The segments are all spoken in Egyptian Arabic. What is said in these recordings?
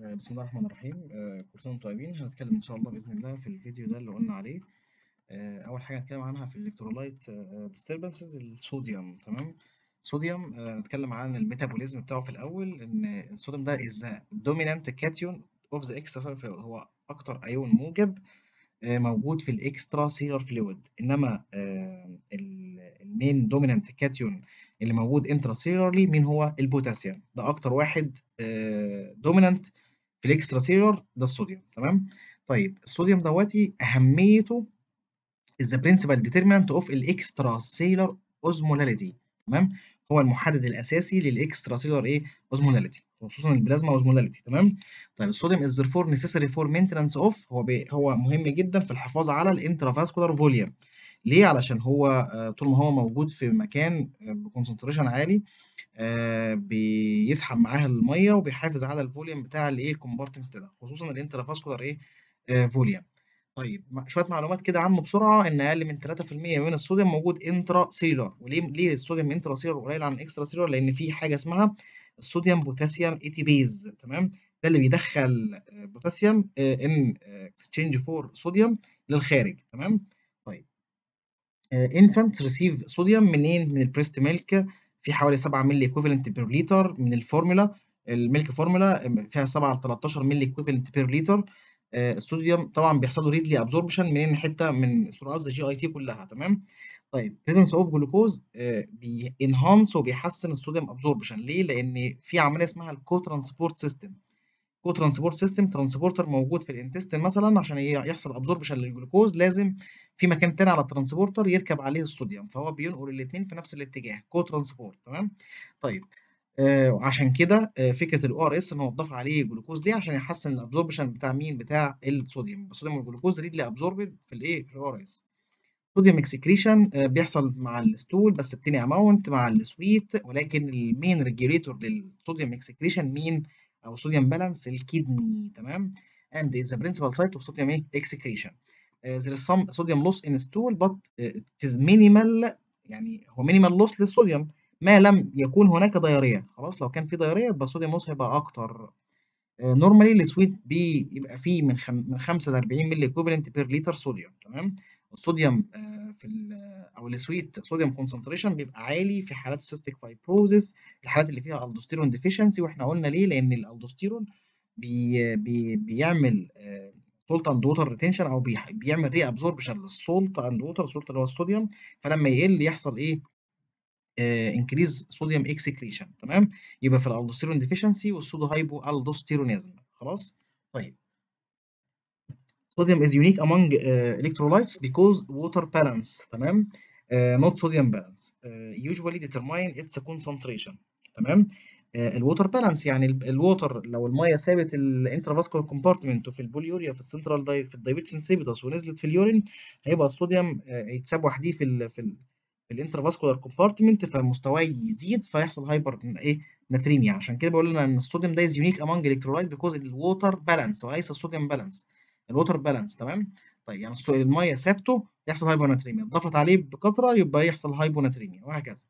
آه، بسم الله الرحمن الرحيم آه، كل سنة وانتم طيبين هنتكلم إن شاء الله بإذن الله في الفيديو ده اللي قلنا عليه آه، أول حاجة هنتكلم عنها في الإلكترولايت disturbances الصوديوم تمام الصوديوم آه، هنتكلم عن الميتابوليزم بتاعه في الأول إن الصوديوم ده is the dominant cation of the extracellular fluid هو أكتر أيون موجب آه، موجود في الاكسترا سيلر فلويد انما المين دومينانت كاتيون اللي موجود انترا سيلرلي مين هو البوتاسيوم ده اكتر واحد دومينانت في الاكسترا سيلر ده الصوديوم تمام طيب الصوديوم دوتي اهميته is the principal determinant of الاكسترا سيلر اوزمولاليتي تمام هو المحدد الاساسي للاكسترا سيلر ايه اوزمولاليتي خصوصا البلازما اوزمولاليتي تمام طيب الصوديوم is therefore necessary for maintenance of هو بي هو مهم جدا في الحفاظ على الانترافاسكولار فوليوم ليه علشان هو آه، طول ما هو موجود في مكان آه، بكونسنتريشن عالي آه، بيسحب معاه الميه وبيحافظ على الفوليوم بتاع الايه الكومبارتمنت ده خصوصا الانترافاسكولار ايه فوليوم طيب م- شويه معلومات كده عنه بسرعه ان اقل من 3% من الصوديوم موجود انترا سيلر وليه ليه الصوديوم انترا سيلر قليل عن الاكسترا سيلر لان في حاجه اسمها الصوديوم بوتاسيوم ايتيبيز تمام ده اللي بيدخل آه، بوتاسيوم ان اكسشينج فور صوديوم للخارج تمام طيب انفانتس ريسيف صوديوم منين من البريست ميلك في حوالي 7 مللي ايكوفالنت بير لتر من الفورمولا الميلك فورمولا فيها 7 ل 13 مللي ايكوفالنت بير لتر الصوديوم طبعا بيحصل له ريدلي ابزوربشن من حته من ثروت ذا جي اي تي كلها تمام طيب بريزنس اوف جلوكوز بينهانس وبيحسن الصوديوم ابزوربشن ليه لان في عمليه اسمها الكو ترانسبورت سيستم كو ترانسبورت سيستم ترانسبورتر موجود في الانتستين مثلا عشان ي- يحصل ابزوربشن للجلوكوز لازم في مكان تاني على الترانسبورتر يركب عليه الصوديوم فهو بينقل الاثنين في نفس الاتجاه كو ترانسبورت تمام طيب آه عشان كده آه فكره الاو ار اس ان هو اتضاف عليه جلوكوز ليه عشان يحسن الابزوربشن بتاع مين بتاع الصوديوم الصوديوم والجلوكوز ريدلي ابزوربد في الايه في الاو ار اس صوديوم اكسكريشن بيحصل مع الستول بس بتني اماونت مع السويت ولكن المين ريجوليتور للصوديوم اكسكريشن مين او صوديوم بالانس الكدني تمام and is the principal site of sodium ايه excretion uh, there is some sodium loss in stool but uh, it is minimal يعني هو minimal loss للصوديوم ما لم يكون هناك ضيارية خلاص لو كان في ضيارية يبقى الصوديوم loss هيبقى اكتر نورمالي السويت بيبقى فيه من خم... من 5 ل 40 مللي ايكوفالنت بير لتر صوديوم تمام الصوديوم آه، في ال... او السويت صوديوم كونسنتريشن بيبقى عالي في حالات السيستيك فايبروزيس الحالات اللي فيها الدوستيرون ديفيشنسي واحنا قلنا ليه لان الالدوستيرون بي... بي... بيعمل سولت اند ووتر ريتنشن او بي... بيعمل ري ابزوربشن للسولت اند ووتر السولت اللي هو الصوديوم فلما يقل يحصل ايه انكريز صوديوم اكسكريشن تمام يبقى في الالدوستيرون ديفيشنسي والسودو هايبو الدوستيرونيزم خلاص طيب sodium is unique among uh, electrolytes because water balance تمام uh, not sodium balance uh, usually determine its concentration تمام الووتر بالانس يعني الووتر لو الميه سابت الانترافاسكولار كومبارتمنت وفي البوليوريا في السنترال داي في الدايبيتس انسيبيتس ونزلت في اليورين هيبقى الصوديوم آه، يتساب وحديه في ال في ال في الانترافاسكولار كومبارتمنت فمستواه يزيد فيحصل هايبر ايه ناتريميا عشان كده بقول لنا ان الصوديوم ده از يونيك امونج الكترولايت بيكوز الووتر بالانس وليس الصوديوم بالانس الووتر بالانس تمام طيب يعني الصو- الميه سابته يحصل هايبوناتريميا ضافت عليه بكثره يبقى يحصل هايبوناتريميا وهكذا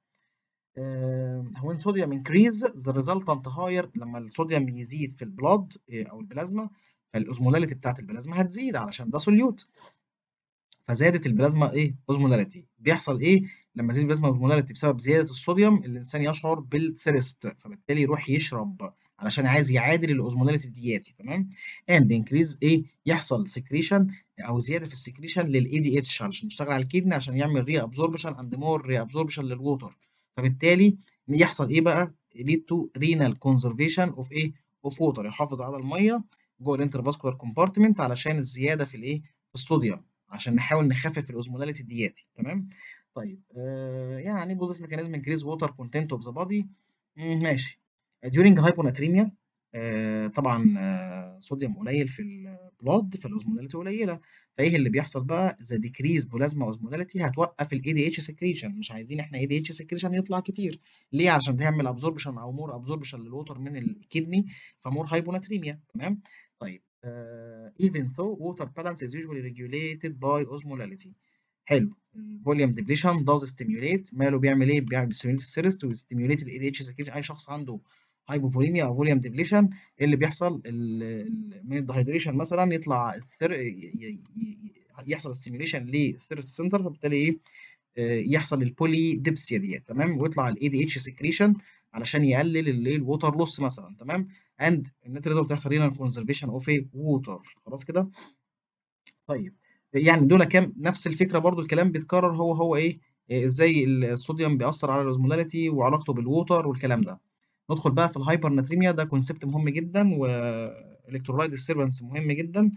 آه، when sodium increase the resultant higher لما الصوديوم يزيد في البلاد او البلازما فالاوزمولاليتي بتاعت البلازما هتزيد علشان ده سوليوت فزادت البلازما ايه اوزمولاليتي بيحصل ايه لما تزيد البلازما اوزمولاليتي بسبب زياده الصوديوم الانسان يشعر بالثيرست فبالتالي يروح يشرب علشان عايز يعادل الاوزمولاليتي دياتي تمام اند انكريز ايه يحصل سكريشن او زياده في السكريشن للاي دي اتش علشان يشتغل على الكدني عشان يعمل ري ابزوربشن اند مور ري ابزوربشن للووتر فبالتالي يحصل ايه بقى lead to renal conservation of ايه of water يحافظ على الميه جوه الانترفاسكولار كومبارتمنت علشان الزياده في الايه في الصوديوم عشان نحاول نخفف الاوزمولاليتي دياتي تمام طيب آه يعني بوزيس ميكانيزم انكريز ووتر كونتنت اوف ذا بادي ماشي during hyponatremia آه طبعا آه صوديوم قليل في البلاد فالاوزمولاليتي قليله فايه اللي بيحصل بقى ذا ديكريز بلازما اوزمولاليتي هتوقف الاي دي اتش سكريشن مش عايزين احنا اي دي اتش سكريشن يطلع كتير ليه عشان تعمل ابزوربشن او مور ابزوربشن للوتر من الكدني فمور هايبوناتريميا تمام طيب uh, even though water balance is usually regulated by osmolality حلو الفوليوم ديبليشن does stimulate ماله بيعمل ايه بيعمل stimulate السيرست وستيميوليت الاي دي اتش سكريشن اي شخص عنده هايبوفوليميا او فوليوم ديبليشن إيه اللي بيحصل ال- ال- من الدهيدريشن مثلا يطلع الثر... ي- ي- ي- يحصل ستيميوليشن للثيرست سنتر فبالتالي ايه آه، يحصل البولي ديبسيا ديت تمام ويطلع الاي دي اتش سكريشن علشان يقلل الايه الووتر لوس مثلا تمام اند النت ريزلت يحصل هنا كونزرفيشن اوف ايه ووتر خلاص كده طيب يعني دول كام نفس الفكره برضو الكلام بيتكرر هو هو ايه إيه ازاي الصوديوم بيأثر على الاوزمولاريتي وعلاقته بالووتر والكلام ده ندخل بقى في الهايبر ناتريميا ده كونسبت مهم جدا والكترولايت ديستربنس مهم جدا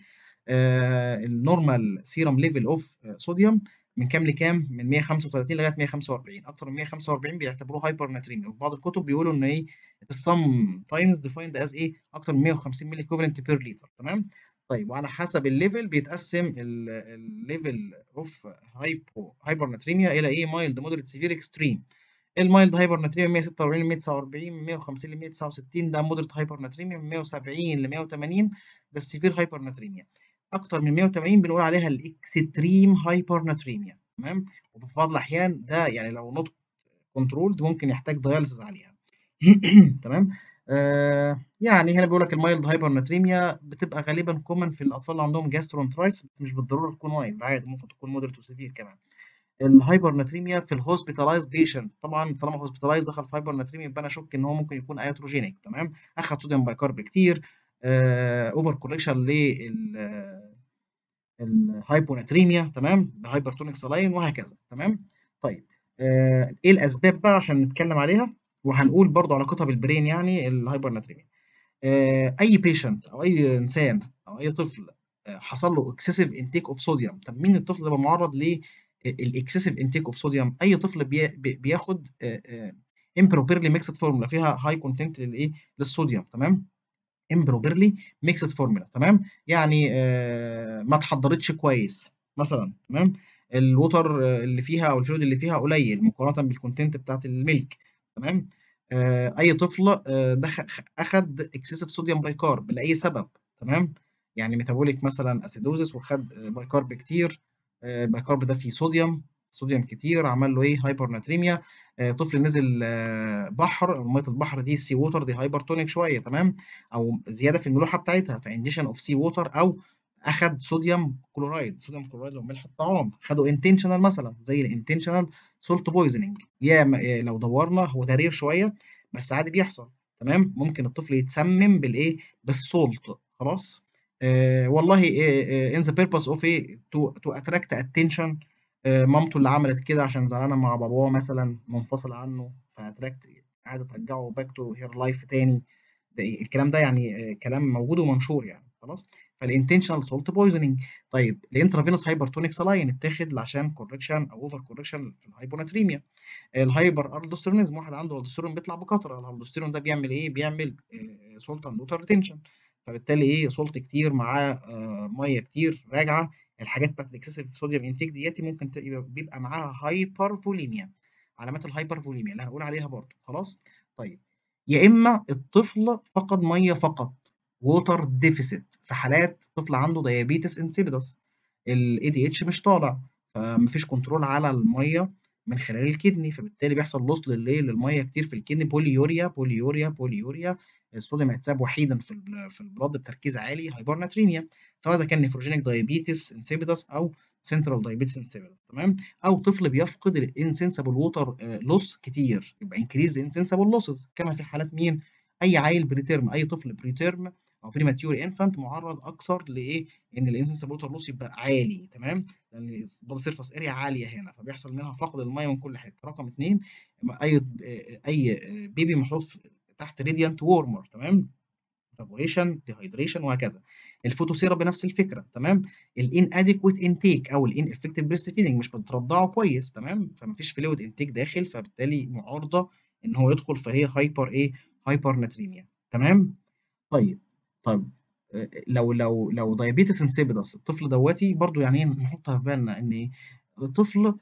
آه النورمال سيرم ليفل اوف صوديوم من كام لكام من 135 لغايه 145 اكتر من 145 بيعتبروه هايبر ناتريميا وفي بعض الكتب بيقولوا ان ايه some times defined as ايه اكتر من 150 ملي equivalent بير لتر تمام طيب وعلى حسب الليفل بيتقسم الليفل اوف هايبو هايبر ناتريميا الى ايه مايلد مودريت سيفير اكستريم المايلد هايبر ناتريميا 146 ل 149 من 150 ل 169 ده مودريت هايبر ناتريميا من 170 ل 180 ده السيفير هايبر ناتريميا اكتر من 180 بنقول عليها الاكستريم هايبر ناتريميا تمام وفي بعض الاحيان ده يعني لو نوت كنترولد ممكن يحتاج دياليسيس عليها تمام آه يعني هنا بيقول لك المايلد هايبر ناتريميا بتبقى غالبا كومن في الاطفال اللي عندهم جاسترونترايتس بس مش بالضروره تكون وايلد عادي ممكن تكون مودريت وسيفير كمان الهايبر ناتريميا في الهوسبيتالايزد بيشنت طبعا طالما هوسبيتالايزد دخل في هايبر ناتريميا يبقى انا اشك ان هو ممكن يكون اياتروجينيك تمام اخد صوديوم بايكارب كتير اوفر كوركشن لل الهايبوناتريميا تمام هايبرتونيك سلاين وهكذا تمام طيب آه ايه الاسباب بقى عشان نتكلم عليها وهنقول برضو علاقتها بالبرين يعني الهايبرناتريميا آه اي بيشنت او اي انسان او اي طفل آه حصل له اكسسيف انتيك اوف صوديوم طب مين الطفل ده معرض للاكسسيف انتيك اوف صوديوم اي طفل بي بياخد امبروبيرلي ميكسد فورمولا فيها هاي كونتنت للايه للصوديوم تمام امبروبيرلي ميكسد فورمولا تمام يعني آه ما اتحضرتش كويس مثلا تمام الوتر اللي فيها او الفلويد اللي فيها قليل مقارنه بالكونتنت بتاعت الميلك تمام آه اي طفل آه دخل اخد اكسسيف صوديوم بايكارب لاي سبب تمام يعني ميتابوليك مثلا اسيدوزس وخد بايكارب كتير البايكارب ده فيه صوديوم صوديوم كتير عمل له ايه هايبر ناتريميا آه طفل نزل آه بحر ميه البحر دي سي ووتر دي هايبرتونيك شويه تمام او زياده في الملوحه بتاعتها فانديشن اوف سي ووتر او اخد صوديوم كلورايد صوديوم كلورايد وملح الطعام خدوا انتشنال مثلا زي الانتشنال سولت بويزنينج يا لو دورنا هو ده رير شويه بس عادي بيحصل تمام ممكن الطفل يتسمم بالايه بالسولت خلاص آه والله ان ذا بيربس اوف ايه تو تو اتراكت اتنشن مامته اللي عملت كده عشان زعلانه مع باباه مثلا منفصله عنه فاتراكت عايزه ترجعه باك تو هير لايف تاني ده الكلام ده يعني كلام موجود ومنشور يعني خلاص فالانتشنال سولت بويزنينج طيب الانترافينوس هايبرتونيك سلاين اتاخد عشان كوركشن او اوفر كوركشن في الهايبوناتريميا الهايبر الدوستيرونيزم واحد عنده الدوستيرون بيطلع بكثره الالدوستيرون ده بيعمل ايه بيعمل سولت اند ووتر ريتنشن فبالتالي ايه سولت كتير معاه آه ميه كتير راجعه الحاجات بتاعت الاكسسيف صوديوم انتيك دياتي ممكن بيبقى معاها هايبر فوليميا علامات الهايبر فوليميا اللي هنقول عليها برضه خلاص طيب يا اما الطفل فقد ميه فقط ووتر ديفيسيت في حالات طفل عنده ديابيتس انسيبيدس الاي دي اتش مش طالع فمفيش كنترول على الميه من خلال الكدني فبالتالي بيحصل لوس للايه للميه كتير في الكدني بوليوريا بوليوريا بوليوريا الصوديوم هيتساب وحيدا في في البلاد بتركيز عالي هايبرناتريميا سواء اذا كان نيفروجينيك دايابيتس انسيبيدس او سنترال دايابيتس انسيبيدس تمام او طفل بيفقد الانسنسبل ووتر لوس كتير يبقى انكريز انسنسبل لوسز كما في حالات مين اي عيل بريتيرم اي طفل بريتيرم او بريماتيور انفانت معرض اكثر لايه ان الانسنسبل ووتر لوس يبقى عالي تمام لان البادي سيرفاس اريا عاليه هنا فبيحصل منها فقد الميه من كل حته رقم اثنين اي اي بيبي محطوط تحت راديانت وورمر تمام evaporation dehydration وهكذا الفوتوثيرابي بنفس الفكره تمام الان اديكويت انتيك او الان افكتيف بريست فيدنج مش بترضعه كويس تمام فمفيش فلويد انتيك داخل فبالتالي معارضه ان هو يدخل فهي هايبر ايه هايبر ناتريميا تمام طيب طيب لو لو لو دايابيتس انسيبيدس الطفل دواتي برضو يعني ايه نحطها في بالنا ان ايه الطفل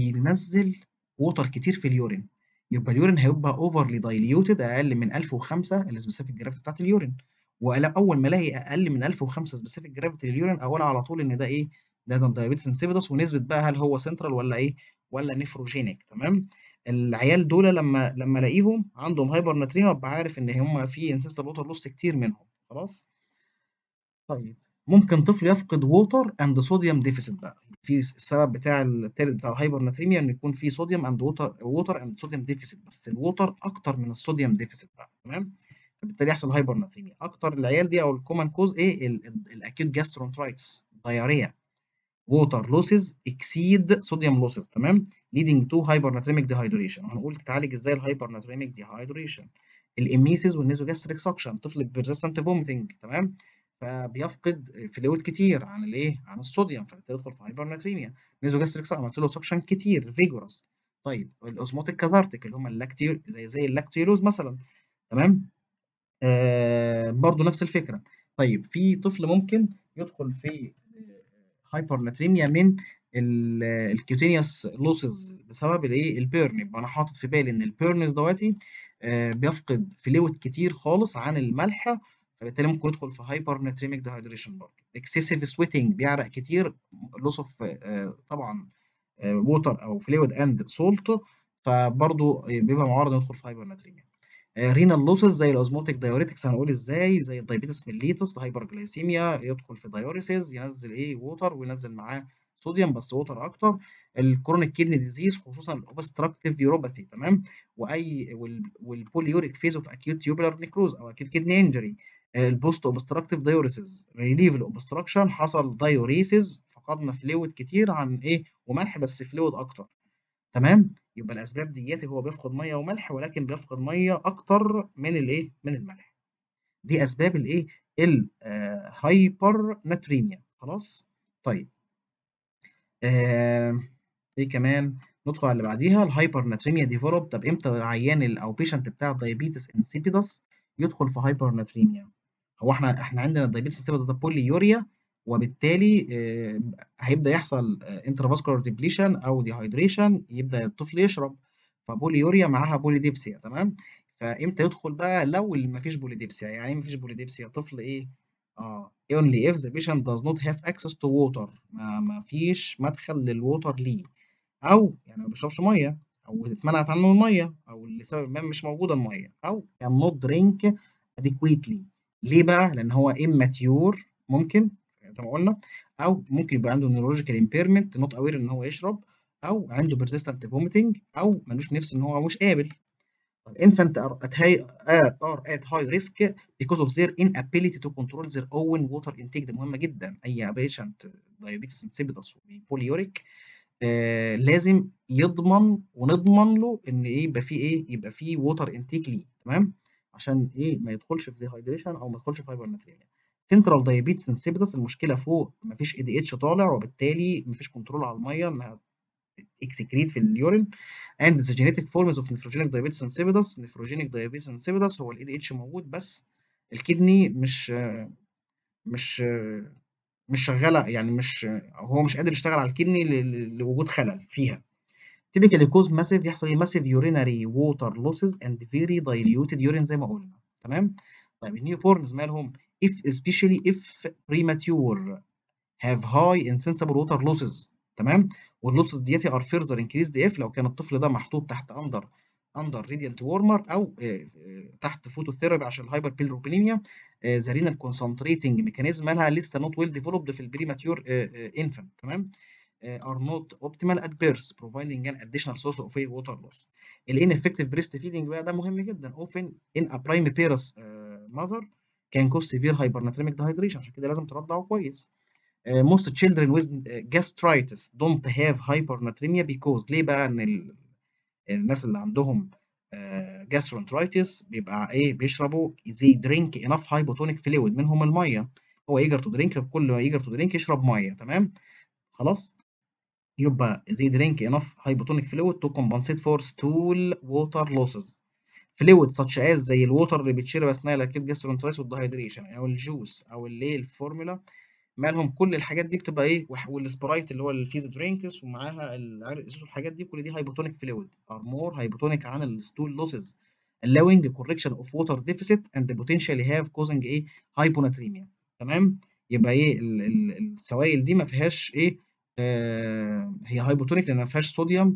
بينزل ووتر كتير في اليورين يبقى اليورين هيبقى اوفرلي دايليوتد اقل من 1005 السبيسيفيك جرافيتي بتاعت اليورين واول ما الاقي اقل من 1005 سبيسيفيك جرافيتي لليورين اقول على طول ان ده ايه ده ده دايابيتس انسيبيدس ونسبه بقى هل هو سنترال ولا ايه ولا نيفروجينيك تمام العيال دول لمّا لمّا ألاقيهم عندهم hypernatremia أبقى عارف إن هم في ancestral water loss كتير منهم خلاص؟ طيب ممكن طفل يفقد water and sodium deficit بقى، في الس السبب بتاع التالت بتاع الhypernatremia إن يكون في sodium and water water and sodium deficit بس الwater أكتر من الsodium deficit بقى تمام؟ فبالتالي يحصل hypernatremia أكتر العيال دي أو الcommon cause إيه ال ال الacute gastroenteritis diarrhea water losses exceed sodium losses تمام؟ leading to hypernatremic dehydration وهنقول تتعالج إزاي الhypernatremic dehydration الemesis والnasogastric suction طفل persistent vomiting تمام؟ فبيفقد fluid كتير عن الإيه؟ عن الصوديوم فبالتالي يدخل في hypernatremia nasogastric suction عملت له suction كتير vigorous طيب الosmotic cathartic اللي هم اللاكتيو زي زي اللاكتيولوز مثلًا تمام؟ آآ برضه نفس الفكرة. طيب في طفل ممكن يدخل في hypernatremia من ال الcutaneous losses بسبب الإيه؟ الburn يبقى أنا حاطط في بالي إن الburns دوّاتي آآ بيفقد fluid كتير خالص عن الملح فبالتالي ممكن يدخل في hypernatremic dehydration برضه. excessive sweating بيعرق كتير loss of آآ طبعًا آآ water أو fluid and salt فبرضه بيبقى معرض إنه يدخل في hypernatremia. آآ renal losses زي الosmotic diuretics هنقول إزاي زي الdiabetes mellitus الhyperglycemia يدخل في diuresis ينزّل إيه water وينزّل معاه صوديوم بس water أكتر. الchronic kidney disease خصوصًا الobstructive uropathy تمام؟ وأي وال والpolyuric phase of acute tubular necrosis أو acute kidney injury آآ الpost obstructive diuresis relieve الobstruction حصل diuresis فقدنا fluid كتير عن إيه؟ وملح بس fluid أكتر تمام؟ يبقى الأسباب ديّاتي هو بيفقد مَيّة وملح ولكن بيفقد مَيّة أكتر من الإيه؟ من الملح. دي أسباب الإيه؟ ال آآ hypernatremia خلاص؟ طيب. آآ إيه كمان؟ ندخل على اللي بعديها الhypernatremia develop طب إمتى عيان ال أو patient بتاع diabetes insipidus يدخل في hypernatremia؟ هو إحنا إحنا عندنا الdiabetes insipidus ده polyuria وبالتالي آآ هيبدأ يحصل آآ intravascular depletion أو dehydration يبدأ الطفل يشرب فpolyuria معاها polydipsia تمام؟ فإمتى يدخل بقى لو ال ما فيش polydipsia يعني إيه ما فيش polydipsia؟ طفل إيه؟ آه only if the patient does not have access to water ما ما فيش مدخل للwater ليه أو يعني ما بيشربش مَيّة أو اتمنعت عنه المَيّة أو لسببٍ ما مش موجودة المَيّة أو cannot drink adequately ليه بقى؟ لأن هو immature ممكن زي ما قُلنا أو ممكن يبقى عنده neurological impairment not aware إن هو يشرب أو عنده persistent vomiting أو ما لوش نِفْس إن هو مش قابل. infant are at high آآ are at high risk because of their inability to control their own water intake دي مهمة جدًا أي patient diabetes insipidus وpolyuric آآ لازم يضمن ونضمن له إن إيه يبقى في إيه؟ يبقى في water intake ليه تمام؟ عشان إيه؟ ما يدخلش في dehydration أو ما يدخلش في hypernatremia. central diabetes insipidus المشكلة فوق ما فيش ADH طالع وبالتالي ما فيش control على المَيّة إنها excrete في الurine and the genetic forms of nephrogenic diabetes insipidus nephrogenic diabetes insipidus هو الADH موجود بس الكدني مش مش مش شغالة يعني مش هو مش قادر يشتغل على الكدني ل ل لوجود خلل فيها. typically cause massive يحصل إيه massive urinary water losses and very diluted urine زي ما قُلنا تمام؟ طيب الnewborns مالهم؟ if especially if premature have high insensible water losses تمام؟ والlosses ديّاتي are further increased if لو كان الطفل ده محطوط تحت under under radiant warmer أو آآ تحت phototherapy عشان الhyperbilirubinemia آآ the renal concentrating mechanism مالها لسه not well developed في الpremature آآ infant تمام؟ آآ are not optimal at birth providing an additional source of إيه water loss. الineffective breastfeeding بقى ده مهم جدًا often in a primiparous آآ mother can cause severe hypernatremic dehydration عشان كده لازم ترضعه كويس. آآ most children with gastritis don't have hypernatremia because ليه بقى؟ إن ال الناس اللي عندهم آآ gastroenteritis بيبقى إيه بيشربوا they drink enough hypotonic fluid منهم المَيّة هو eager to drink كل ما eager to drink يشرب مَيّة تمام؟ خلاص؟ يبقى they drink enough hypotonic fluid to compensate for stool water losses. fluid such as زي الwater اللي بيتشرب أثناء الacute gastroenteritis والdehydration أو الجوس أو اللي الفورمولا مالهم كل الحاجات دي بتبقى إيه وح والsprite اللي هو الfizzy drinks ومعاها العرق السوس والحاجات دي كل دي hypotonic fluid are more hypotonic عن الstool losses allowing correction of water deficit and potentially have causing إيه hyponatremia تمام؟ يبقى إيه ال ال السوائل دي ما فيهاش إيه آآ هي hypotonic لأن ما فيهاش صوديوم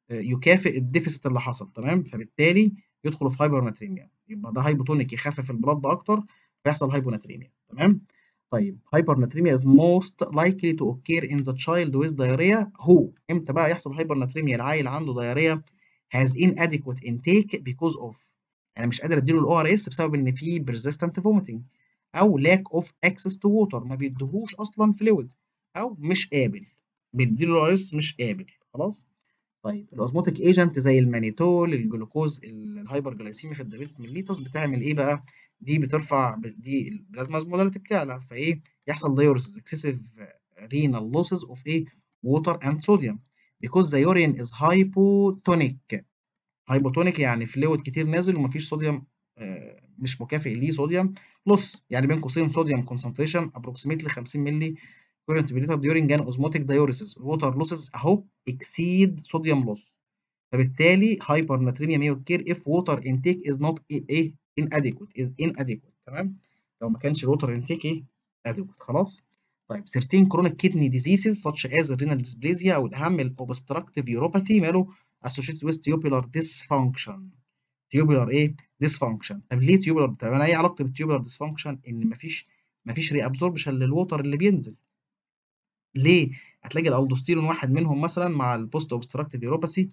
يكافئ الديفيسيت اللي حصل تمام فبالتالي يدخل في هايبرناتريميا يبقى ده هايبوتونيك يخفف البلاد اكتر فيحصل هايبوناتريميا تمام طيب hypernathremia is most likely to occur in the child with diarrhea who امتى بقى يحصل hypernathremia العيل عنده diarrhea has inadequate intake because of انا مش قادر اديله الاو ار اس بسبب ان في persistent vomiting او lack of access to water ما بيديهوش اصلا فلويد او مش قابل بيديله الاو ار اس مش قابل خلاص طيب الاوزموتيك ايجنت زي المانيتول الجلوكوز الهايبرجلايسيميا في الدايبيتس ميليتس بتعمل ايه بقى دي بترفع دي البلازما osmolality بتعلى فايه يحصل diuresis excessive renal losses of ايه water and sodium because the urine is hypotonic hypotonic يعني فلويد كتير نازل ومفيش صوديوم آه مش مكافئ ليه صوديوم لوس يعني بين قوسين صوديوم concentration approximately 50 مللي current milliliter during an osmotic diuresis water losses اهو exceed sodium loss فبالتالي hypernatremia may occur if water intake is not ايه inadequate is inadequate تمام لو ما كانش الووتر intake ايه adequate خلاص طيب certain chronic kidney diseases such as renal dysplasia او الاهم ال obstructive uropathy ماله associated with tubular dysfunction tubular ايه dysfunction طب ليه tubular طب انا ايه علاقتي بالtubular dysfunction ان مفيش مفيش ري ابزوربشن للووتر اللي بينزل ليه هتلاقي الالدوستيرون واحد منهم مثلا مع البوست اوبستراكتيف يوروباثي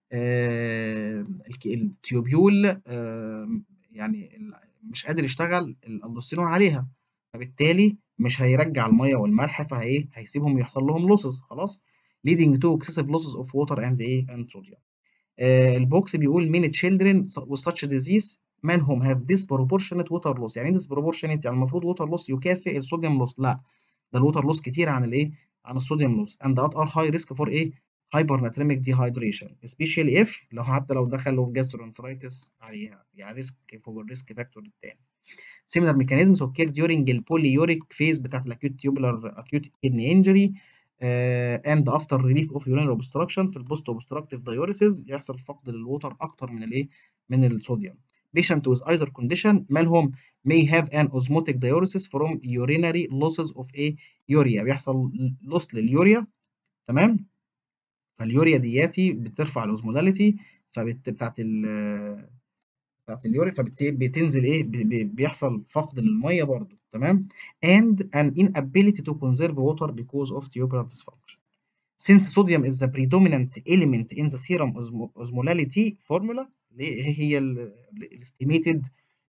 آه التيوبيول آه يعني مش قادر يشتغل الالدوستيرون عليها فبالتالي مش هيرجع الميه والملح فهي هيسيبهم يحصل لهم لوسز خلاص leading to excessive losses of water and ايه and sodium آه البوكس بيقول many children with such disease منهم have disproportionate water loss يعني ايه disproportionate يعني المفروض water loss يكافئ الصوديوم لوس لا ده الووتر لوس كتير عن الايه عن الصوديوم لوس and that are high risk for ايه hypernatremic dehydration especially if لو حتى لو دخلوا في gastroenteritis عليها يعني ريسك فوق الريسك فاكتور التاني similar mechanisms occur during البوليوريك phase بتاعت الاكيوت tubular acute kidney injury uh, and after relief of urinary obstruction في البوست obstructive diuresis يحصل فقد للوتر اكتر من الايه من الصوديوم patient with either condition مالهم may have an osmotic diuresis from urinary losses of a urea بيحصل لوس لليوريا تمام فاليوريا دياتي بترفع الاوزمولاليتي فبت بتاعت ال بتاعت اليوريا فبتنزل ايه بيحصل فقد للميه برضو تمام and an inability to conserve water because of tubular dysfunction since sodium is the predominant element in the serum osmolality formula اللي هي الاستيميتد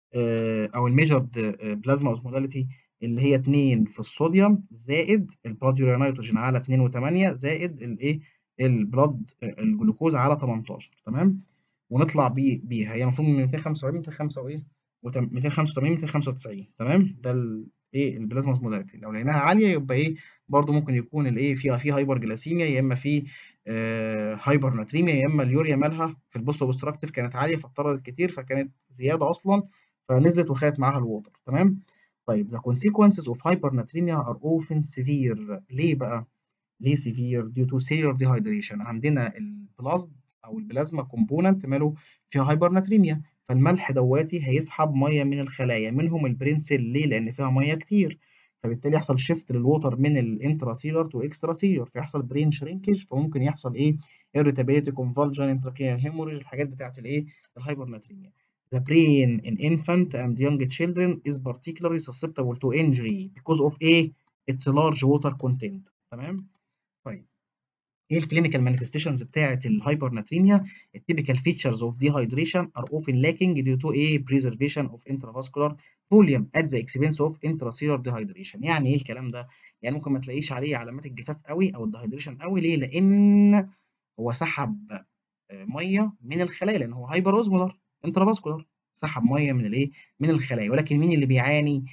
او الميجرد بلازما اوزمولاليتي اللي هي 2 في الصوديوم زائد البلاد يوريا نيتروجين على 2 و8 زائد الايه البلاد الجلوكوز على 18 تمام ونطلع بيه بيها هي المفروض من 275 285 ايه 285 295 تمام ده الايه البلازما اوزمولاليتي لو لقيناها عاليه يبقى ايه برده ممكن يكون الايه فيها في هايبر جلاسيميا يا اما في آه هايبر ناتريميا يا اما اليوريا مالها في البوست اوبستراكتيف كانت عاليه فاضطرت كتير فكانت زياده اصلا فنزلت وخدت معاها الووتر تمام طيب the consequences of hypernatremia are often severe ليه بقى ليه severe due to cellular dehydration عندنا البلازم او البلازما كومبوننت ماله فيها هايبرناتريميا فالملح دواتي هيسحب ميه من الخلايا منهم البرين سيل ليه لان فيها ميه كتير فبالتالي يحصل شيفت للووتر من الانتراسيلر تو اكسترا سيلر فيحصل برين شرينكج فممكن يحصل ايه irritability convulsion intracranial hemorrhage الحاجات بتاعت الايه الهايبرناتريميا The brain in infant and young children is particularly susceptible to injury because of a its large water content تمام طيب ايه الكلينيكال مانيفستيشنز بتاعه الهايبرناتريميا التيبيكال فيتشرز اوف dehydration are often lacking due to a preservation of intravascular volume at the expense of intracellular dehydration يعني ايه الكلام ده يعني ممكن ما تلاقيش عليه علامات الجفاف قوي او الدهيدريشن قوي ليه لان هو سحب ميه من الخلايا لان هو هايبر اوزمولار انترافاسكولار سحب ميه من الايه من الخلايا ولكن مين اللي بيعاني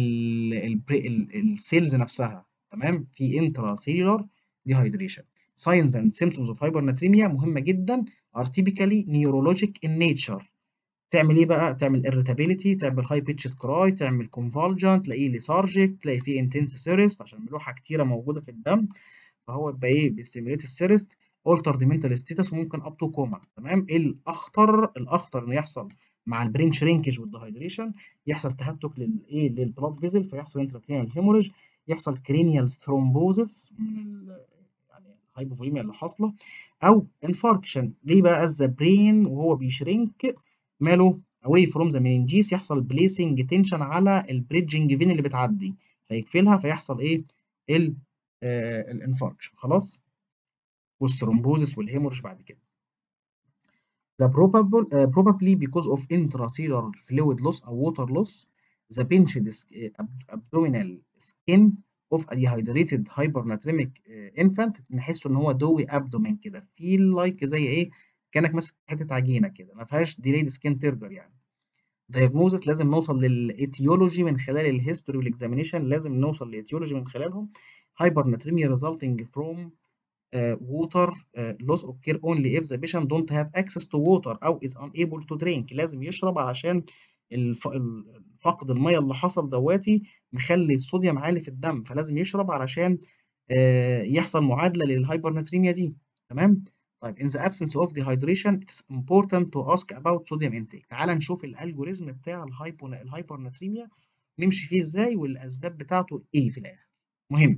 السيلز نفسها تمام في intracellular dehydration signs and symptoms of hypernatremia مهمة جدا are typically neurologic in nature تعمل ايه بقى؟ تعمل irritability تعمل high pitched cry تعمل convulsion تلاقيه lethargic تلاقي فيه intense thirst عشان ملوحة كتيرة موجودة في الدم فهو يبقى ايه بيستيميوليت الثيرست altered mental status وممكن up to coma تمام ايه الاخطر الاخطر انه يحصل مع البرين شرينكج والدهيدريشن يحصل تهتك للايه للبلاد فيزل فيحصل انتراكرينيال هيموريج يحصل كرينيال ثرومبوزس من الهايبوفوليميا اللي حاصله او انفاركشن ليه بقى the brain وهو بيشرنك ماله away from the meninges يحصل بليسنج تنشن على البريدجنج فين اللي بتعدي فيقفلها فيحصل ايه ال آه الانفاركشن خلاص والثرومبوزس والهيمورج بعد كده the probable uh, probably because of intracellular fluid loss or water loss the pinched abdominal skin of a dehydrated hypernatremic uh, infant نحسه ان هو دوي abdomen كده feel like زي ايه كانك ماسك حته عجينه كده ما فيهاش delayed skin turgor يعني diagnosis لازم نوصل للايتيولوجي من خلال الهيستوري والاكزامينيشن لازم نوصل للايتيولوجي من خلالهم hypernatremia resulting from uh, water uh, loss occur only if the patient don't have access to water أو is unable to drink لازم يشرب علشان الف... فقد المية اللي حصل دواتي مخلي الصوديوم عالي في الدم فلازم يشرب علشان uh, يحصل معادلة للهايبرناتريميا دي تمام طيب in the absence of dehydration it's important to ask about sodium intake تعال نشوف الالجوريزم بتاع الهايبو الهايبرناتريميا نمشي فيه ازاي والاسباب بتاعته ايه في الاخر مهم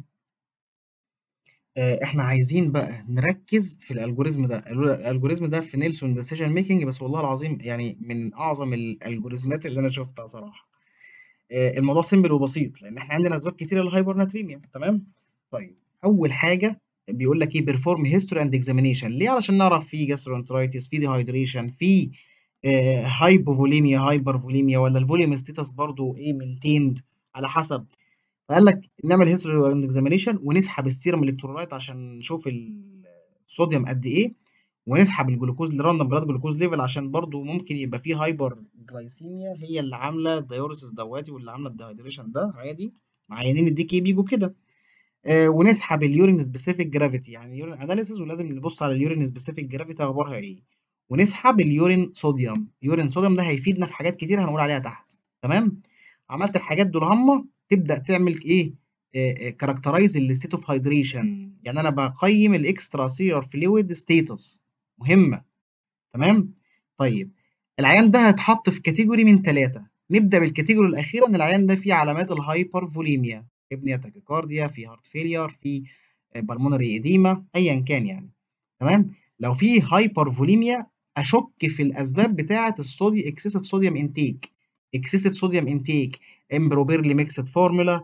احنا عايزين بقى نركز في الالجوريزم ده الالجوريزم ده في نيلسون ديسيجن ميكنج بس والله العظيم يعني من اعظم الالجوريزمات اللي انا شفتها صراحه الموضوع سيمبل وبسيط لان احنا عندنا اسباب كتيره للهايبرناتريميا تمام طيب اول حاجه بيقول لك ايه بيرفورم هيستوري اند اكزامينيشن ليه علشان نعرف في جاسترونترايتس في ديهايدريشن في هايبوفوليميا هايبرفوليميا ولا الفوليوم ستاتس برضو ايه مينتيند على حسب فقال لك نعمل هيستوري اند اكزامينيشن ونسحب السيرم الكترولايت عشان نشوف الصوديوم قد ايه ونسحب الجلوكوز الراندوم بلاد جلوكوز ليفل عشان برضو ممكن يبقى فيه هايبر جلايسيميا هي اللي عامله الدايوريسيس دواتي واللي عامله الديهايدريشن ده عادي معينين الدي كي بيجوا كده آه ونسحب اليورين سبيسيفيك جرافيتي يعني يورين اناليسيس ولازم نبص على اليورين سبيسيفيك جرافيتي اخبارها ايه ونسحب اليورين صوديوم يورين صوديوم ده هيفيدنا في حاجات كتير هنقول عليها تحت تمام عملت الحاجات دول هما تبدا تعمل ايه كاركترايز الستيت اوف هايدريشن يعني انا بقيم الاكسترا سيلر فلويد ستيتس مهمه تمام طيب العيان ده هيتحط في كاتيجوري من ثلاثه نبدا بالكاتيجوري الاخيره ان العيان ده فيه علامات الهايبر فوليميا ابنيه تاكيكارديا في هارت فيلير في بالمونري ايديما ايا كان يعني تمام لو في هايبر فوليميا اشك في الاسباب بتاعه الصوديوم اكسسيف صوديوم انتيك اكسسيف صوديوم انتيك امبروبيرلي ميكسد فورمولا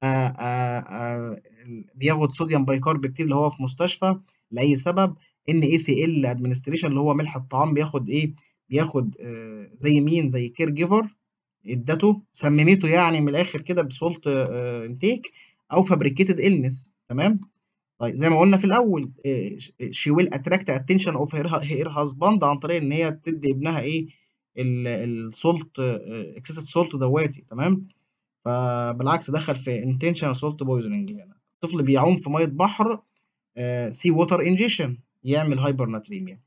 بياخد صوديوم بايكارب كتير اللي هو في مستشفى لاي سبب ان اي سي ال ادمنستريشن اللي هو ملح الطعام بياخد ايه بياخد آه زي مين زي كير جيفر ادته سممته يعني من الاخر كده بسولت آه انتيك او فابريكيتد النس تمام طيب زي ما قلنا في الاول شي ويل اتراكت اتنشن اوف هير هازباند عن طريق ان هي تدي ابنها ايه السولت اكسسيف سولت دواتي تمام فبالعكس دخل في انتشنال سولت بويزننج هنا الطفل بيعوم في ميه بحر سي ووتر انجيشن يعمل هايبر ناتريميا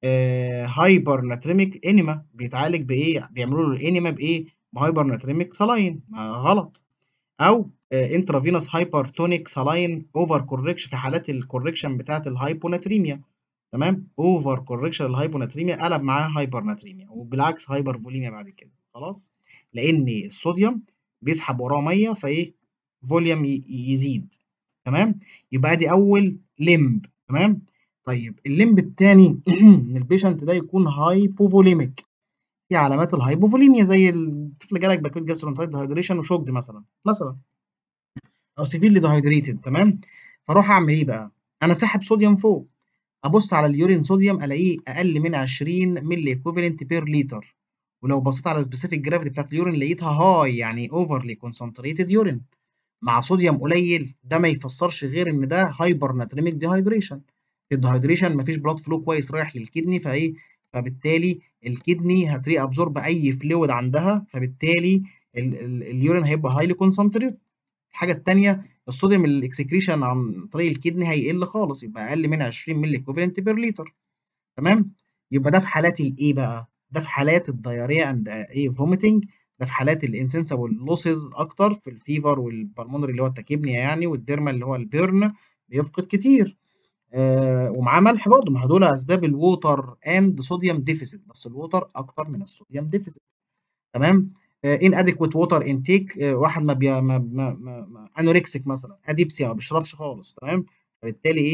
هايبر ناتريميك انيما بيتعالج بايه بيعملوا له الانيما بايه بهايبر ناتريميك سلاين غلط او انترافينوس هايبرتونيك سلاين اوفر كوركشن في حالات الكوركشن بتاعه الهايبوناتريميا تمام اوفر كوركشن الهايبوناتريميا قلب معاه هايبر ناتريميا وبالعكس هايبر فوليميا بعد كده خلاص لان الصوديوم بيسحب وراه ميه فايه فوليوم يزيد تمام يبقى دي اول لمب تمام طيب اللمب الثاني ان البيشنت ده يكون هايبوفوليميك في علامات الهايبوفوليميا زي الطفل جالك باكوت جاسترونترايت ديهايدريشن وشوكد مثلا مثلا او سيفيرلي ديهايدريتد تمام فاروح اعمل ايه بقى انا ساحب صوديوم فوق ابص على اليورين صوديوم الاقيه اقل من 20 ملي ايكوفالنت بير لتر ولو بصيت على السبيسيفيك جرافيتي بتاعت اليورين لقيتها هاي يعني اوفرلي كونسنتريتد يورين مع صوديوم قليل ده ما يفسرش غير ان ده هايبر ناتريميك ديهايدريشن في الديهايدريشن مفيش بلاد فلو كويس رايح للكدني فايه فبالتالي الكدني هتري ابزورب اي فلويد عندها فبالتالي ال ال اليورين هيبقى هايلي كونسنتريت الحاجه الثانيه الصوديوم الاكسكريشن عن طريق الكدني هيقل خالص يبقى اقل من 20 ملي ايكوفالنت بير لتر تمام يبقى ده في حالات الايه بقى ده في حالات الدياريا اند ايه فوميتنج ده في حالات الانسنسبل لوسز اكتر في الفيفر والبلمونري اللي هو التكيبنيا يعني والديرما اللي هو البيرن بيفقد كتير آه ومعاه ملح برضه ما دول اسباب الووتر اند صوديوم ديفيسيت بس الووتر اكتر من الصوديوم ديفيسيت تمام ان اديكويت ووتر انتيك واحد ما, بي... ما... ما... ما... ما انوركسيك مثلا اديبسيا ما بيشربش خالص تمام فبالتالي ايه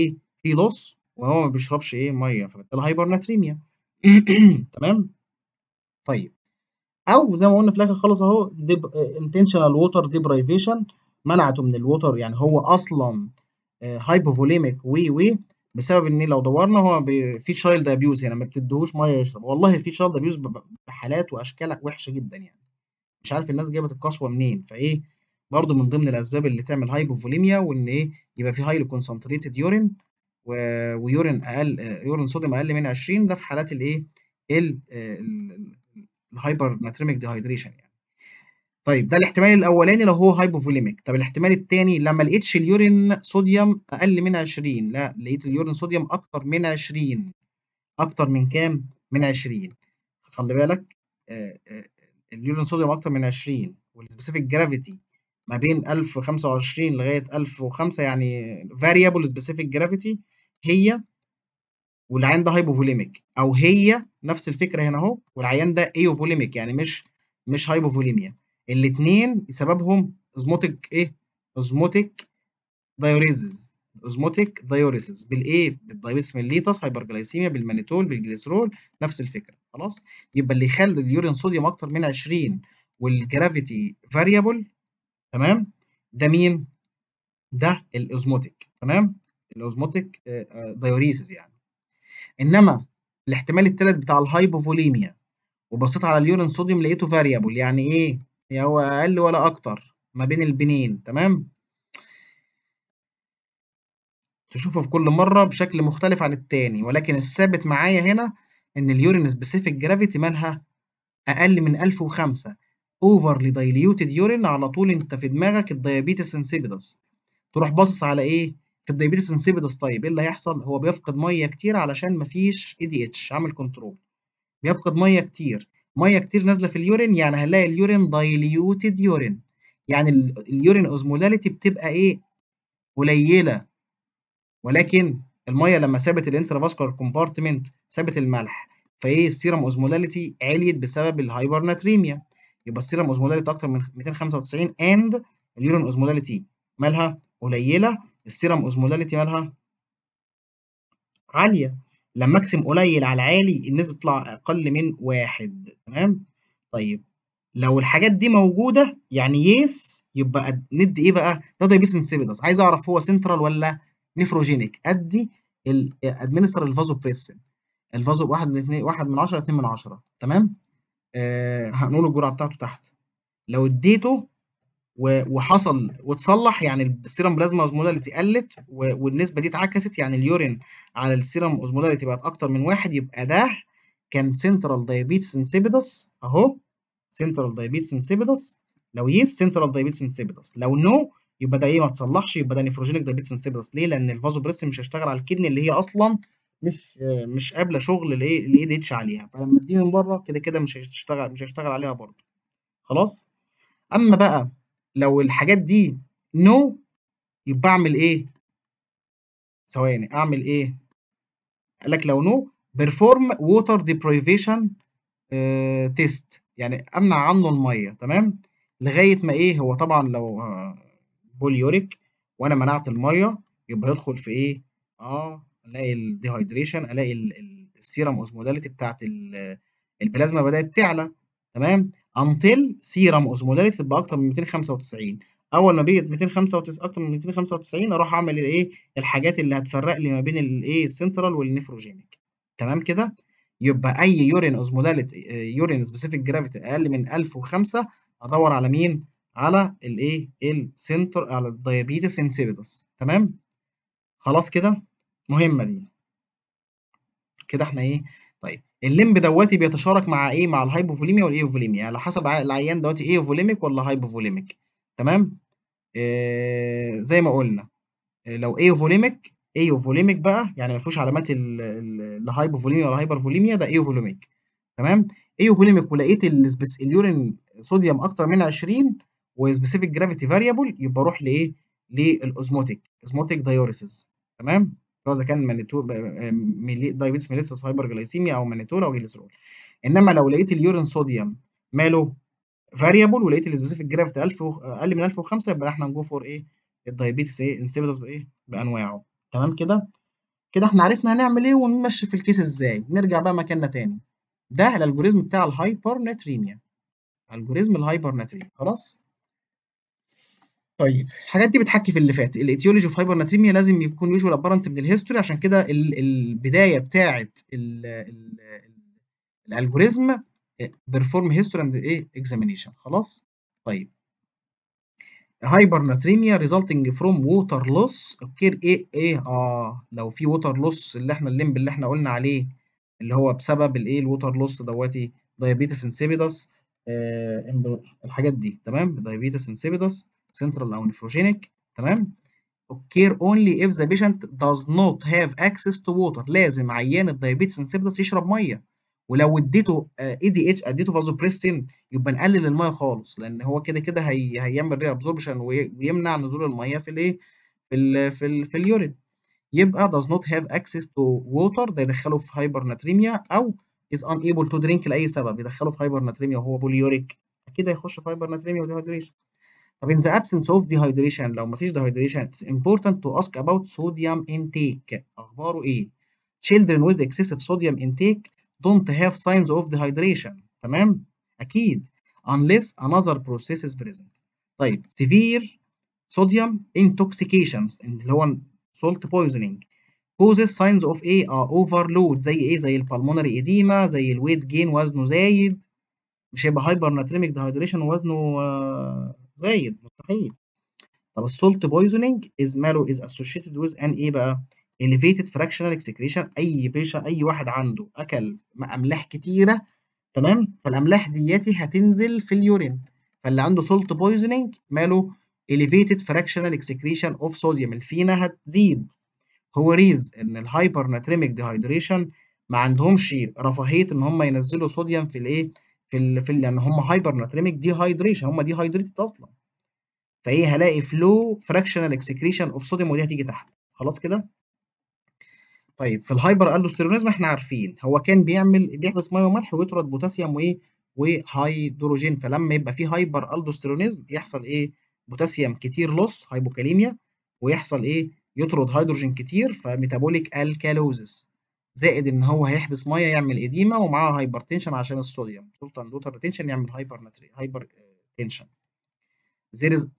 في loss وهو ما بيشربش إيه مَيّة فبالتالي hypernatremia تمام؟ طيب أو زي ما قُلنا في الآخر خالص أهو dep intentional water deprivation منعته من الwater يعني هو أصلًا آآ hypovolemic و، و بسبب إن لو دوّرنا هو ب في child abuse يعني ما بتدّيهوش مَيّة يشرب، والله في child abuse ب ب بحالات وأشكال وِحشة جدًا يعني، مش عارف الناس جابت القسوة منين، فإيه برضه من ضمن الأسباب اللي تعمل hypovolemia وإن إيه يبقى في highly concentrated urine و وurine أقل آآ urine sodium أقل من 20 ده في حالات الإيه ال آآ ال الhypernatremic dehydration يعني. طيب ده الاحتمال الأولاني لو هو hypovolemic طب الاحتمال التاني لمّا ما لقيتش الurine sodium أقل من 20 لأ لقيت الurine sodium أكتر من 20 أكتر من كام؟ من 20 خلّي بالك آآ آآ الurine sodium أكتر من 20 والspecific gravity ما بين 1025 لغاية 1005 يعني variable specific gravity هي والعيان ده hypovolemic أو هي نفس الفكرة هنا أهو والعيان ده eovolemic يعني مش مش hypovolemia الاتنين سببهم osmotic إيه osmotic diuresis osmotic diuresis بالإيه بالdiabetes mellitus hyperglycemia بالmannitol بالglycerol نفس الفكرة خلاص يبقى اللي يخلّي الurine sodium أكتر من 20 والgravity variable تمام ده مين؟ ده الosmotic تمام الosmotic آآ آآ diuresis يعني إنما الاحتمال التالت بتاع الhypovolemia وبصيت على الurine sodium لقيته variable يعني إيه؟ يا هو أقل ولا أكتر ما بين البنين تمام؟ تشوفه في كل مرّة بشكل مختلف عن التاني ولكن الثابت معايا هنا إن الurine specific gravity مالها أقل من 1005 overly diluted urine على طول أنت في دماغك الdiabetes insipidus تروح باصص على إيه؟ في الdiabetes insipidus طيب إيه اللي هيحصل؟ هو بيفقد مَيّة كتير علشان ما فيش ADH عامل control بيفقد مَيّة كتير، مَيّة كتير نازلة في الurine يعني هنلاقي الurine diluted urine يعني ال الurine osmolality بتبقى إيه؟ قليلة ولكن المَيّة لمّا سابت الintravascular compartment سابت الملح فإيه الserum osmolality عِليت بسبب الhypernatremia يبقى الserum osmolality أكتر من 295 and الurine osmolality مالها قليلة الserum osmolality مالها عالية لمّا أقسم قليل على عالي النسبة تطلع أقل من 1 تمام؟ طيب لو الحاجات دي موجودة يعني yes يبقى أد ندّي إيه بقى؟ ده diabetes insipidus عايز أعرف هو central والّا nephrogenic أدّي ال administer الvasopressin الvaso ب1 ل2 1 من 10 ل2 من 10 تمام؟ آآ هنقول الجرعة بتاعته تحت لو ادّيته و وحصل واتصلّح يعني الserum plasma osmolality قلّت و والنسبة دي اتعكست يعني الurine على الserum osmolality بقت أكتر من 1 يبقى ده كان central diabetes insipidus أهو central diabetes insipidus لو yes central diabetes insipidus لو no يبقى ده إيه ما اتصلّحش يبقى ده nephrogenic diabetes insipidus ليه؟ لأن الvasopressin مش هيشتغل على الكدني اللي هي أصلًا مش مش قابلة شغل الإيه الADH عليها فلمّا ادّيه من برّه كده، كده مش هتشتغل مش هيشتغل عليها برضه خلاص؟ أمّا بقى لو الحاجات دي no يبقى أعمل إيه؟ ثواني أعمل إيه؟ قال لك لو no perform water deprivation آآ test يعني أمنع عنه المَيّة تمام؟ لغاية ما إيه هو طبعًا لو polyuric وأنا منعت المَيّة يبقى يدخل في إيه؟ آه ألاقي الdehydration ألاقي ال ال الserum osmolality بتاعة ال البلازما بدأت تعلى تمام؟ until serum osmolality تبقى أكتر من 295 أول ما بقيت 295 أكتر من 295 أروح أعمل الإيه الحاجات اللي هتفرّق لي ما بين الإيه الcentral والnephrogenic تمام كده؟ يبقى أي urine osmolality آآ urine specific gravity أقل من 1005 أدوّر على مين؟ على الإيه الcenter على الdiabetes insipidus تمام؟ خلاص كده؟ مهمة دي. كده إحنا إيه طيب الليمب دوّاتي بيتشارك مع إيه مع الhypovolemia والeovolemia على حسب ع العيان دوّاتي eovolemic والّا hypovolemic تمام؟ آآ زي ما قُلنا لو eovolemic eovolemic بقى يعني ما فيهوش علامات ال ال لا hypovolemia ولا hypervolemia ده eovolemic تمام؟ eovolemic ولقيت السبس الurine sodium أكتر من 20 وspecific gravity variable يبقى أروح لإيه للosmotic osmotic diuresis تمام؟ سواء إذا كان مانيتو ب ميلي diabetes mellitus hyperglycemia أو mannitol أو glycerol إنما لو لقيت الurine sodium ماله variable ولقيت الspecific gravity 1000 و أقل من 1005 يبقى إحنا هنgo for إيه الdiabetes إيه insipidus بإيه بأنواعه تمام كده؟ كده احنا عرفنا هنعمل ايه ونمشي في الكيس ازاي نرجع بقى مكاننا تاني ده الالجوريزم بتاع الهايبرناتريميا الجوريزم الهايبرناتريميا خلاص طيب الحاجات دي بتحكي في اللي فات الايتيولوجي اوف هايبرناتريميا لازم يكون يوجوال ابارنت من الهيستوري عشان كده ال- البدايه بتاعه الالجوريزم بيرفورم هيستوري اند ايه اكزامينيشن خلاص طيب هايبرناتريميا resulting from water loss اوكي ايه ايه اه لو في ووتر لوس اللي احنا الليمب اللي احنا قلنا عليه اللي هو بسبب الايه الووتر لوس دوتي دايابيتس انسيبيدس آه الحاجات دي تمام دايابيتس انسيبيدس سنترال او نفروجينيك تمام occur only if the patient does not have access to water لازم عيان الدايابيتس انسيبيدس يشرب ميه ولو اديته اي دي اتش اديته فازوبريسين يبقى نقلل الميه خالص لان هو كده كده هي هيعمل ري ابزوربشن ويمنع نزول الميه في الايه في ال في ال في اليورين يبقى does not have access to water ده يدخله في هايبرناتريميا او is unable to drink لاي سبب يدخله في هايبرناتريميا وهو بوليوريك اكيد هيخش في هايبرناتريميا وديهايدريشن طب in the absence of dehydration لو مفيش dehydration it's important to ask about sodium intake اخباره ايه children with excessive sodium intake don't have signs of dehydration تمام اكيد unless another process is present طيب severe sodium intoxication اللي هو salt poisoning causes signs of ايه اه overload زي ايه زي البلمونري edema زي الويت جين وزنه زايد مش هيبقى هايبر ناتريميك دهيدريشن وزنه آه زايد مستحيل طب السولت بويزنينج از ماله از associated with ان ايه بقى elevated fractional excretion اي بيشا اي واحد عنده اكل املاح كتيره تمام فالاملاح دياتي هتنزل في اليورين فاللي عنده سولت بويزنينج ماله elevated fractional excretion of sodium الفينا هتزيد هو ريز ان الهايبر ناتريميك ديهايدريشن ما عندهمش رفاهيه ان هم ينزلوا صوديوم في الايه في ال في لان هم هايبر ناتريميك ديهايدريشن هم ديهايدريتد اصلا فايه هلاقي فلو فراكشنال اكسكريشن اوف صوديوم ودي هتيجي تحت خلاص كده طيب في الهايبر الدوستيرونيزم احنا عارفين هو كان بيعمل بيحبس ميه وملح ويطرد بوتاسيوم وايه وهيدروجين فلما يبقى في هايبر الدوستيرونيزم يحصل ايه بوتاسيوم كتير لوس هايبوكاليميا ويحصل ايه يطرد هيدروجين كتير فميتابوليك الكالوزس زائد ان هو هيحبس ميه يعمل اديما ومعاه هايبرتنشن عشان الصوديوم سلطان دوتر ريتنشن يعمل هايبر ناتري هايبر تنشن there is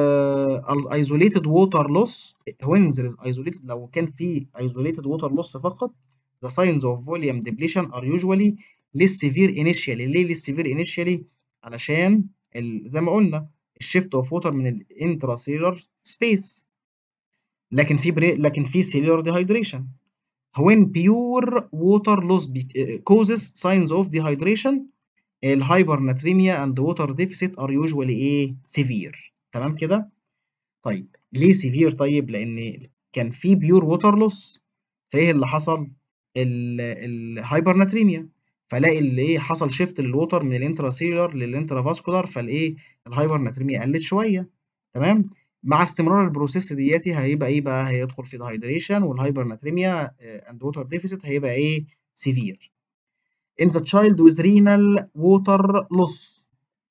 uh, isolated water loss when there is isolated لو كان في isolated water loss فقط the signs of volume depletion are usually less severe initially ليه less severe initially علشان ال... زي ما قلنا الشيفت اوف ووتر من الانتراسيلر سبيس لكن في بري... لكن في cellular dehydration when pure water loss causes signs of dehydration الهايبرناتريميا and water deficit are usually ايه severe تمام كده طيب ليه severe طيب لان كان في pure water loss فايه اللي حصل الهايبرناتريميا فلاقي اللي ايه حصل شيفت للوتر من الانتراسيلر للانترافاسكولار فالايه الهايبرناتريميا قلت شويه تمام مع استمرار البروسيس دياتي هيبقى ايه بقى هيدخل في دهيدريشن والهايبرناتريميا اند ووتر ديفيسيت هيبقى ايه سيفير in the child with renal water loss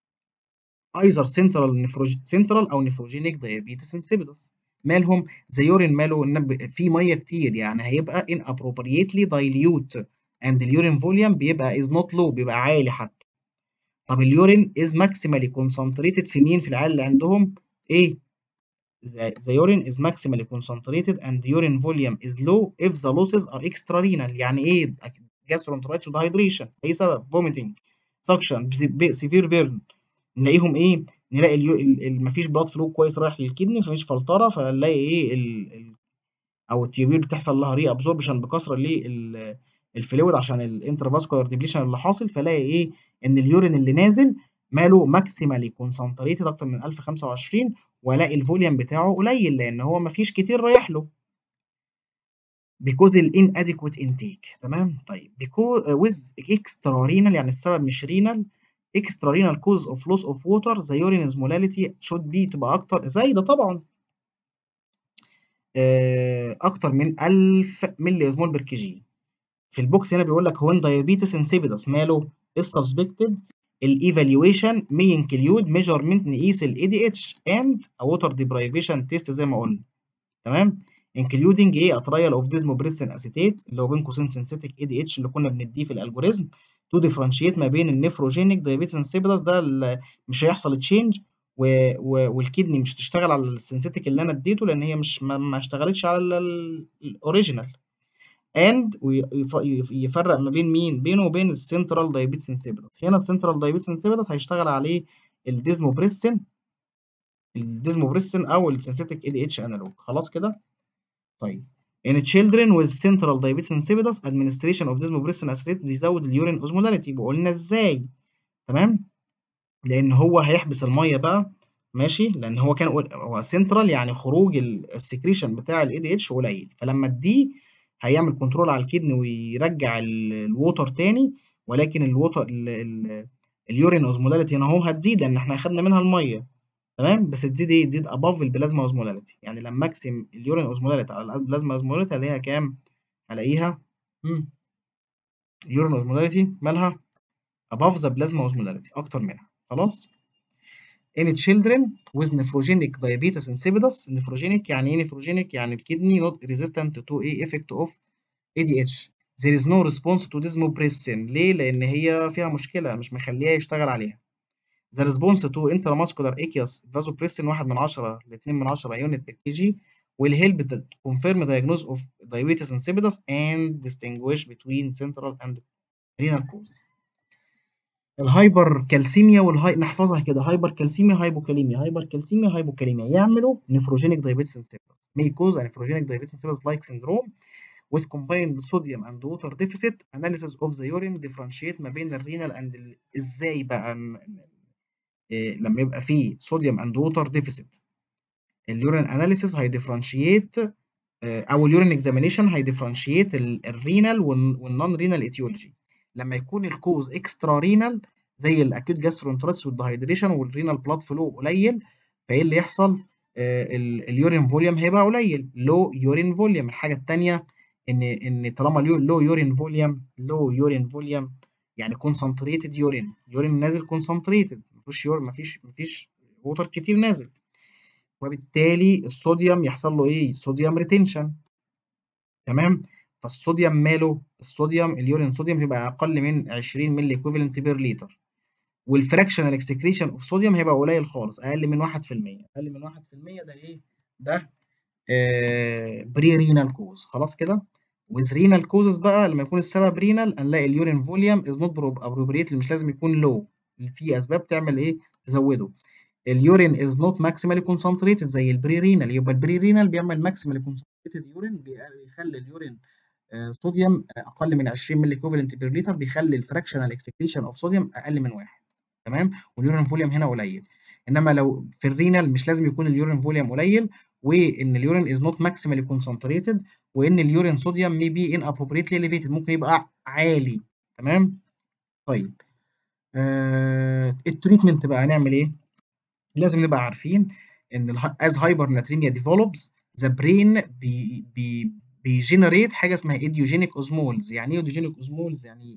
either central central او nephrogenic diabetes insipidus مالهم زي يورين ماله ان في ميه كتير يعني هيبقى inappropriately dilute and اليورين فوليوم بيبقى is not low بيبقى عالي حتى طب اليورين is maximally concentrated في مين في العيال اللي عندهم ايه the urine is maximally concentrated and urine volume is low if the losses are extrarenal يعني ايه gastroenteritis dehydration اي سبب vomiting suction severe burn نلاقيهم ايه نلاقي اليو... ال... مفيش بلاد فلو كويس رايح للكدني مفيش فلتره فنلاقي ايه ال... ال... او التيوبير بتحصل لها ري ابزوربشن بكثره لل الفلويد عشان الانترفاسكولار ديبليشن اللي حاصل فلاقي ايه ان اليورين اللي نازل ماله ماكسيمالي كونسنتريتد اكتر من 1025 والاقي الفوليوم بتاعه قليل لان هو مفيش كتير رايح له because ال inadequate intake تمام طيب because uh, with extra renal يعني السبب مش renal extra renal cause of loss of water the urine osmolality should be تبقى اكتر زايده طبعا اكتر من 1000 ملي اسمول بير كي جي في البوكس هنا بيقول لك when diabetes insipidus ماله is suspected الايفالويشن may include measurement نقيس ال ADH and a water deprivation test زي ما قلنا تمام including ايه a trial of desmopressin acetate اللي هو بين قوسين synthetic ADH اللي كنا بنديه في الالجوريزم تو ديفرنشيت ما بين النفروجينيك دايابيتس انسيبيدس ده مش هيحصل تشينج و... و... والكدني مش هتشتغل على السنسيتيك اللي انا اديته لان هي مش ما, ما اشتغلتش على الاوريجينال اند ويفرق ما بين مين بينه وبين السنترال دايابيتس انسيبيدس هنا السنترال دايابيتس انسيبيدس هيشتغل عليه الديزموبريسين الديزموبريسين او السنسيتيك اي دي اتش انالوج خلاص كده طيب In children with central diabetes insipidus administration of desmopressin acetate بيزود اليورين اوزمولاريتي وقلنا ازاي تمام لان هو هيحبس الميه بقى ماشي لان هو كان هو سنترال يعني خروج السكريشن بتاع الاي دي اتش قليل فلما اديه هيعمل كنترول على الكدن ويرجع الووتر تاني ولكن الووتر اليورين اوزمولاريتي هنا اهو هتزيد لان احنا اخدنا منها الميه تمام بس تزيد ايه تزيد اباف البلازما اوزمولاريتي يعني لما اقسم اليورين اوزمولاريتي على البلازما اوزمولاريتي هلاقيها كام هلاقيها اليورين اوزمولاريتي مالها above the plasma osmolarity اكتر منها خلاص in children with nephrogenic diabetes insipidus nephrogenic يعني ايه nephrogenic يعني الكدني not resistant to a effect of ADH there is no response to desmopressin ليه لان هي فيها مشكله مش مخليها يشتغل عليها the response to intramuscular aqueous vasopressin 1 من 10 ل 2 من 10 unit per kg will help to confirm diagnosis of diabetes insipidus and distinguish between central and renal causes الهايبر كالسيميا والهاي نحفظها كده هايبر كالسيميا هايبوكاليميا هايبر كالسيميا هايبوكاليميا يعملوا نفروجينيك دايابيتس insipidus may cause a nephrogenic diabetes insipidus like syndrome with combined sodium and water deficit analysis of the urine differentiate ما بين الرينال and ازاي بقى إيه لما يبقى فيه صوديوم اند ووتر ديفيسيت اليورين اناليسيس هيديفرنشيت او اليورين اكزامينيشن هيديفرنشيت الرينال والنون رينال ايتيولوجي لما يكون الكوز اكسترا رينال زي الاكيوت جاسترونتريتس والدهيدريشن والرينال بلاد فلو قليل فايه اللي يحصل آه اليورين فوليوم هيبقى قليل لو يورين فوليوم الحاجه الثانيه ان ان طالما لو يورين فوليوم لو يورين فوليوم يعني كونسنتريتد يورين يورين نازل كونسنتريتد مفيش يور مفيش مفيش ووتر كتير نازل وبالتالي الصوديوم يحصل له ايه صوديوم ريتنشن تمام فالصوديوم ماله الصوديوم اليورين صوديوم يبقى اقل من 20 مللي ايكوفالنت بير لتر والفراكشنال اكسكريشن اوف صوديوم هيبقى قليل خالص اقل من 1% اقل من 1% ده ايه ده آه بري رينال كوز خلاص كده with renal causes بقى لما يكون السبب رينال هنلاقي اليورين فوليوم is not appropriate مش لازم يكون لو في اسباب تعمل ايه تزوده اليورين is not maximally concentrated زي البري رينال يبقى البري رينال بيعمل maximally concentrated يورين بيخلي اليورين صوديوم اقل من 20 مللي ايكوفالنت بير لتر بيخلي الفراكشنال اكسكريشن اوف صوديوم اقل من واحد تمام واليورين فوليوم هنا قليل انما لو في الرينال مش لازم يكون اليورين فوليوم قليل وان اليورين از نوت ماكسيمالي كونسنتريتد وان اليورين صوديوم مي بي ان ابروبريتلي اليفيتد ممكن يبقى عالي تمام طيب آه التريتمنت بقى هنعمل ايه لازم نبقى عارفين ان as hypernatremia develops the brain بي بي بيجنريت حاجه اسمها ايديوجينيك اوزمولز يعني ايه ايديوجينيك اوزمولز يعني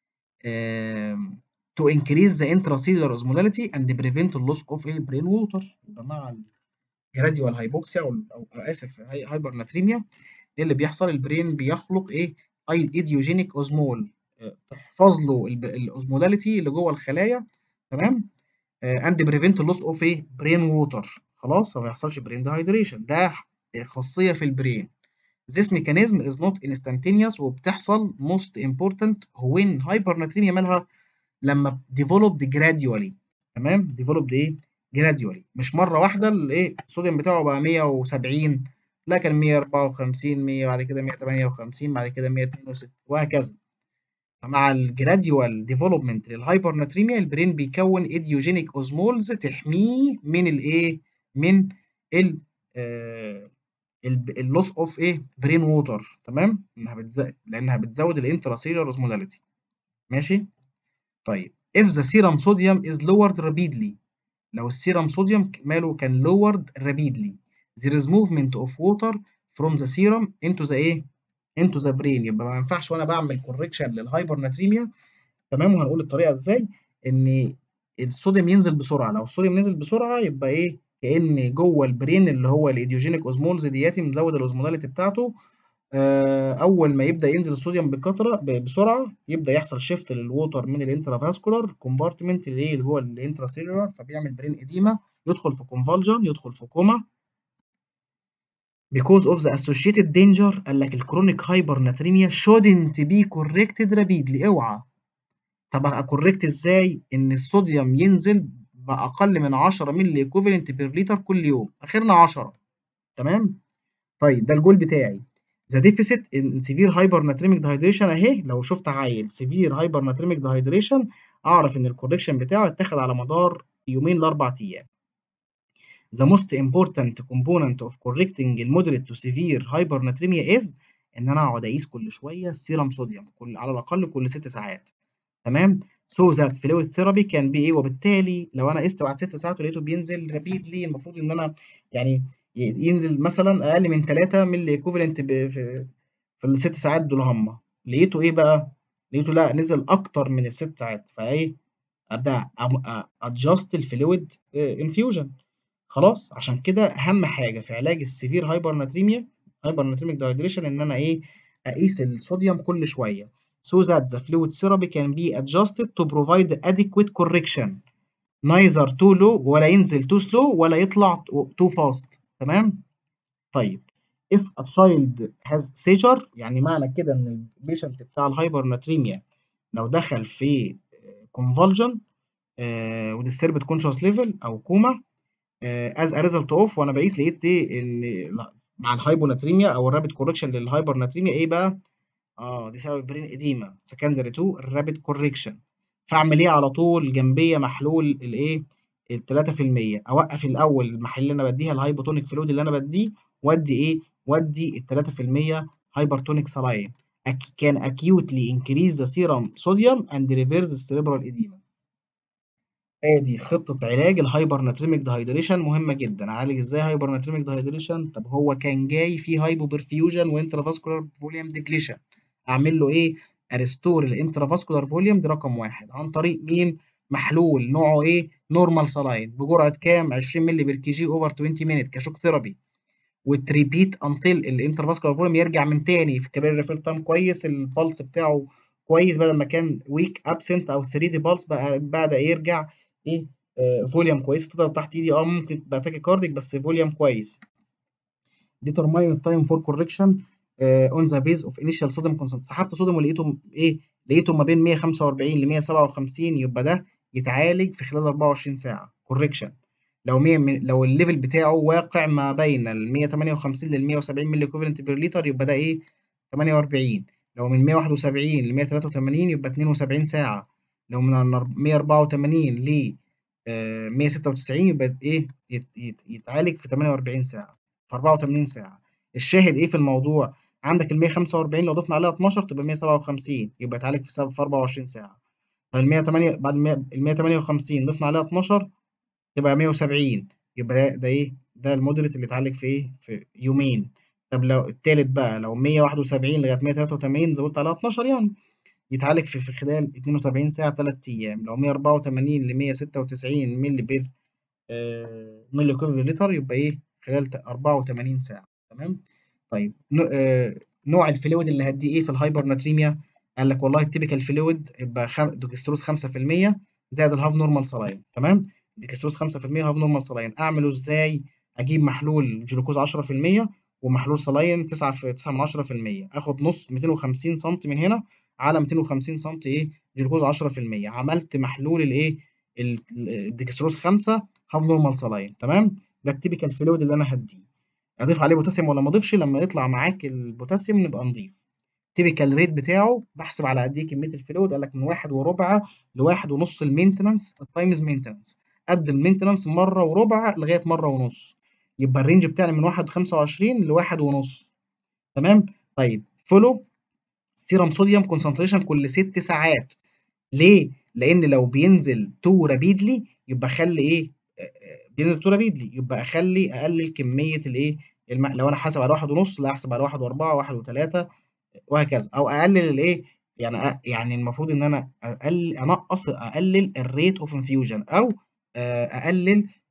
آه to increase the intracellular osmolality and prevent the loss of brain water يبقى مع الجراديوال هايبوكسيا او او اسف هايبر ناتريميا ايه اللي بيحصل البرين بيخلق ايه ايديوجينيك اوزمول تحفظ له الاوزمولاليتي اللي جوه الخلايا تمام اند بريفنت لوس اوف ايه برين ووتر خلاص ما يحصلش برين ديهايدريشن ده خاصيه في البرين This mechanism is not instantaneous وبتحصل most important when hypernatremia مالها لما developed gradually تمام developed ايه gradually مش مره واحده الايه الصوديوم بتاعه بقى 170 لا كان 154 100 بعد كده 158 بعد كده 162 وهكذا فمع الجراديوال ديفلوبمنت للهايبرناتريميا البرين بيكون ايديوجينيك اوزمولز تحميه من الايه من ال اللوس اوف ايه برين ووتر تمام انها بتزود لانها بتزود الانتراسيلر اوزمولاليتي ماشي طيب if the serum sodium is lowered rapidly لو السيرم صوديوم ماله كان lowered rapidly there is movement of water from the serum into the ايه into the brain يبقى ما ينفعش وانا بعمل correction للهايبرناتريميا تمام وهنقول الطريقه ازاي ان الصوديوم ينزل بسرعه لو الصوديوم نزل بسرعه يبقى ايه كأن جوه البرين اللي هو الايديوجينيك اوزمولز دياتي مزود الاوزمولاليتي بتاعته آه، اول ما يبدا ينزل الصوديوم بكثره ب- بسرعه يبدا يحصل شيفت للووتر من الانترافاسكولار كومبارتمنت اللي هو الانتراسيلولار فبيعمل برين اديما يدخل في كونفالجن يدخل في كوما because of the associated danger قال لك الكرونيك هايبرناتريميا shouldn't be corrected rapidly اوعى طب اكوركت ازاي ان الصوديوم ينزل باقل من 10 مللي ايكوفالنت بير لتر كل يوم اخرنا 10 تمام طيب ده الجول بتاعي ذا ديفيسيت ان سيفير هايبرناتريميك دهيدريشن اهي لو شفت عيل سيفير هايبرناتريميك دهيدريشن اعرف ان الكوركشن بتاعه اتاخد على مدار يومين لاربع ايام the most important component of correcting المودريت to severe hypernatremia is ان انا اقعد اقيس كل شويه السيرم صوديوم كل على الاقل كل ست ساعات تمام so that fluid therapy can be ايه وبالتالي لو انا قست بعد ست ساعات ولقيته بينزل رابيدلي المفروض ان انا يعني ي- ينزل مثلا اقل من 3 مللي ايكوفالنت في في الست ساعات دول هم لقيته ايه بقى لقيته لا نزل اكتر من الست ساعات فايه ابدا ادجست الفلويد انفيوجن خلاص عشان كده اهم حاجه في علاج السيفير هايبرناتريميا هايبرناتريميك دايدريشن ان انا ايه اقيس الصوديوم كل شويه so that the fluid therapy can be adjusted to provide adequate correction neither too low ولا ينزل too slow ولا يطلع too fast تمام طيب if a child has seizure يعني معنى كده ان البيشنت بتاع الهايبرناتريميا لو دخل في convulsion آه وديستربت conscious level او كوما از ا ريزلت اوف وانا بقيس لقيت ايه ان لا، مع الهايبوناتريميا او الرابid كوركشن للهايبرناتريميا ايه بقى اه دي سبب برين اديما سكندري تو الرابid كوركشن فاعمل ايه على طول جنبيه محلول الايه ال 3% اوقف الاول المحل اللي انا بديها الهايبوتونيك فلويد اللي انا بديه وادي ايه وادي ال 3% هايبرتونيك سلاين كان acutely increase the serum sodium and reverse the cerebral edema ادي خطة علاج الهايبرناتريميك دهيدريشن مهمة جدا اعالج ازاي هايبرناتريميك دهيدريشن طب هو كان جاي فيه هايبوبرفيوجن وانترافاسكولار فوليوم ديكليشن اعمل له ايه اريستور الانترافاسكولار فوليوم دي رقم واحد عن طريق مين محلول نوعه ايه نورمال سلاين بجرعة كام 20 مللي بير كي جي اوفر 20 مينت كشوك ثيرابي وتريبيت انتل الانترفاسكولار فوليوم يرجع من تاني في كبير ريفيل تايم كويس البلس بتاعه كويس بدل ما كان ويك ابسنت او 3 دي بلس بقى بدا يرجع ايه آه فوليوم كويس تضرب تحت ايدي اه ممكن تبقى تاكي كارديك بس فوليوم كويس determine التايم فور كوركشن اون ذا بيز اوف انيشال صوديوم كونسنت سحبت صوديوم ولقيته ايه لقيته ما بين 145 ل 157 يبقى ده يتعالج في خلال 24 ساعه كوركشن لو 100 من لو الليفل بتاعه واقع ما بين ال 158 لل 170 مللي ايكوفالنت بير لتر يبقى ده ايه 48 لو من 171 ل 183 يبقى 72 ساعه لو من 184 ل 196 يبقى ايه يت يت يتعالج في 48 ساعه في 84 ساعه الشاهد ايه في الموضوع عندك ال 145 لو ضفنا عليها 12 تبقى 157 يبقى يتعالج في في 24 ساعه فال 108 بعد ال 158 ضفنا عليها 12 تبقى 170 يبقى ده, ده ايه ده المودريت اللي اتعالج في ايه في يومين طب لو التالت بقى لو 171 لغايه 183 زودت عليها 12 يعني يتعالج في, في خلال 72 ساعه 3 ايام لو 184 ل 196 مللي بير آه مللي كوب لتر يبقى ايه خلال 84 ساعه تمام طيب آه نوع الفلويد اللي هديه ايه في الهايبرناتريميا قال لك والله التيبيكال فلويد يبقى خم... دوكستروز 5% زائد الهاف نورمال سلاين تمام ديكستروز 5% هاف نورمال سلاين اعمله ازاي اجيب محلول جلوكوز 10% ومحلول سلاين 9 في 9 من 10% اخد نص 250 سم من هنا على 250 سم ايه جلوكوز 10% عملت محلول الايه الديكستروز 5 هاف نورمال سلاين تمام ده التيبيكال فلويد اللي انا هديه اضيف عليه بوتاسيوم ولا ما اضيفش لما يطلع معاك البوتاسيوم نبقى نضيف التيبيكال ريت بتاعه بحسب على قد ايه كميه الفلويد قال لك من واحد وربع لواحد ونص المينتنس التايمز مينتنس قد المينتنس مره وربع لغايه مره ونص يبقى الرينج بتاعنا من واحد خمسة وعشرين لواحد ونص تمام طيب فولو سيرم صوديوم كونسنتريشن كل ست ساعات ليه؟ لان لو بينزل تو رابيدلي يبقى خلي ايه بينزل تو رابيدلي يبقى اخلي اقلل كميه الايه الم... لو انا حاسب على واحد ونص لا احسب على واحد واربعة واحد وثلاثة وهكذا او اقلل الايه يعني أ... يعني المفروض ان انا اقلل انقص اقلل الريت اوف انفيوجن او اقلل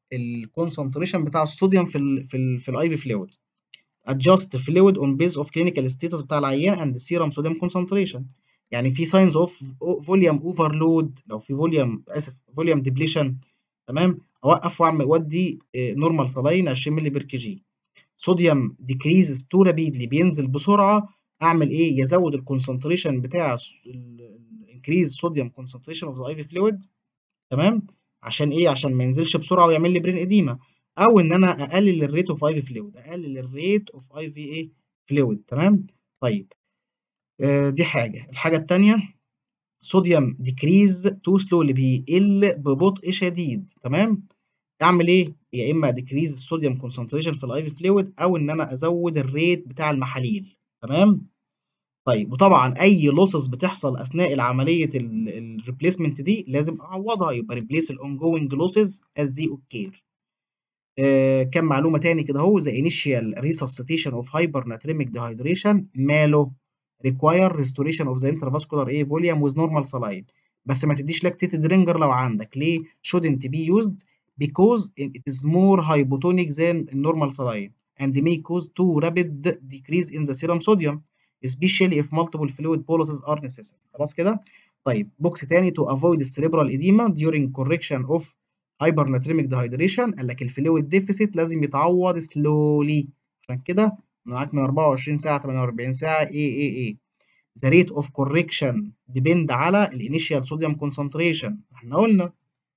الكونسنتريشن بتاع الصوديوم في ال في ال في الاي في فلويد adjust fluid on base of clinical status بتاع العيان and serum sodium concentration يعني في signs of volume overload لو في volume اسف volume depletion تمام اوقف واعمل ودي نورمال صلاين 20 مللي بير كي جي صوديوم decreases too rapidly بينزل بسرعه اعمل ايه يزود الكونسنتريشن بتاع increase sodium concentration of the IV fluid تمام عشان ايه عشان ما ينزلش بسرعه ويعمل لي برين اديما او ان انا اقلل الريت اوف اي في فلويد اقلل الريت اوف اي في ايه فلويد تمام طيب آه دي حاجه الحاجه الثانيه صوديوم ديكريز تو سلولي بيقل ببطء شديد تمام اعمل ايه يا اما ديكريز الصوديوم كونسنتريشن في الاي في فلويد او ان انا ازود الريت بتاع المحاليل تمام طيب وطبعا اي لوسز بتحصل اثناء العمليه الريبليسمنت دي لازم اعوضها يبقى ريبليس الاون جوينج لوسز از ذي اوكير آه كم معلومه تاني كده اهو ذا انيشال ريسسيتيشن اوف هايبر ناتريميك ديهايدريشن ماله ريكواير ريستوريشن اوف ذا انترفاسكولار ايه فوليوم ويز نورمال سلاين بس ما تديش لاكتيتد رينجر لو عندك ليه shouldn't be used because it is more hypotonic than normal saline and may cause too rapid decrease in the serum sodium especially if multiple fluid boluses are necessary خلاص كده طيب بوكس تاني to avoid cerebral edema during correction of hypernatremic dehydration قال لك الفلويد ديفيسيت لازم يتعوض slowly عشان كده معاك من 24 ساعه 48 ساعه ايه ايه ايه the rate of correction depend على الانيشال صوديوم concentration احنا قلنا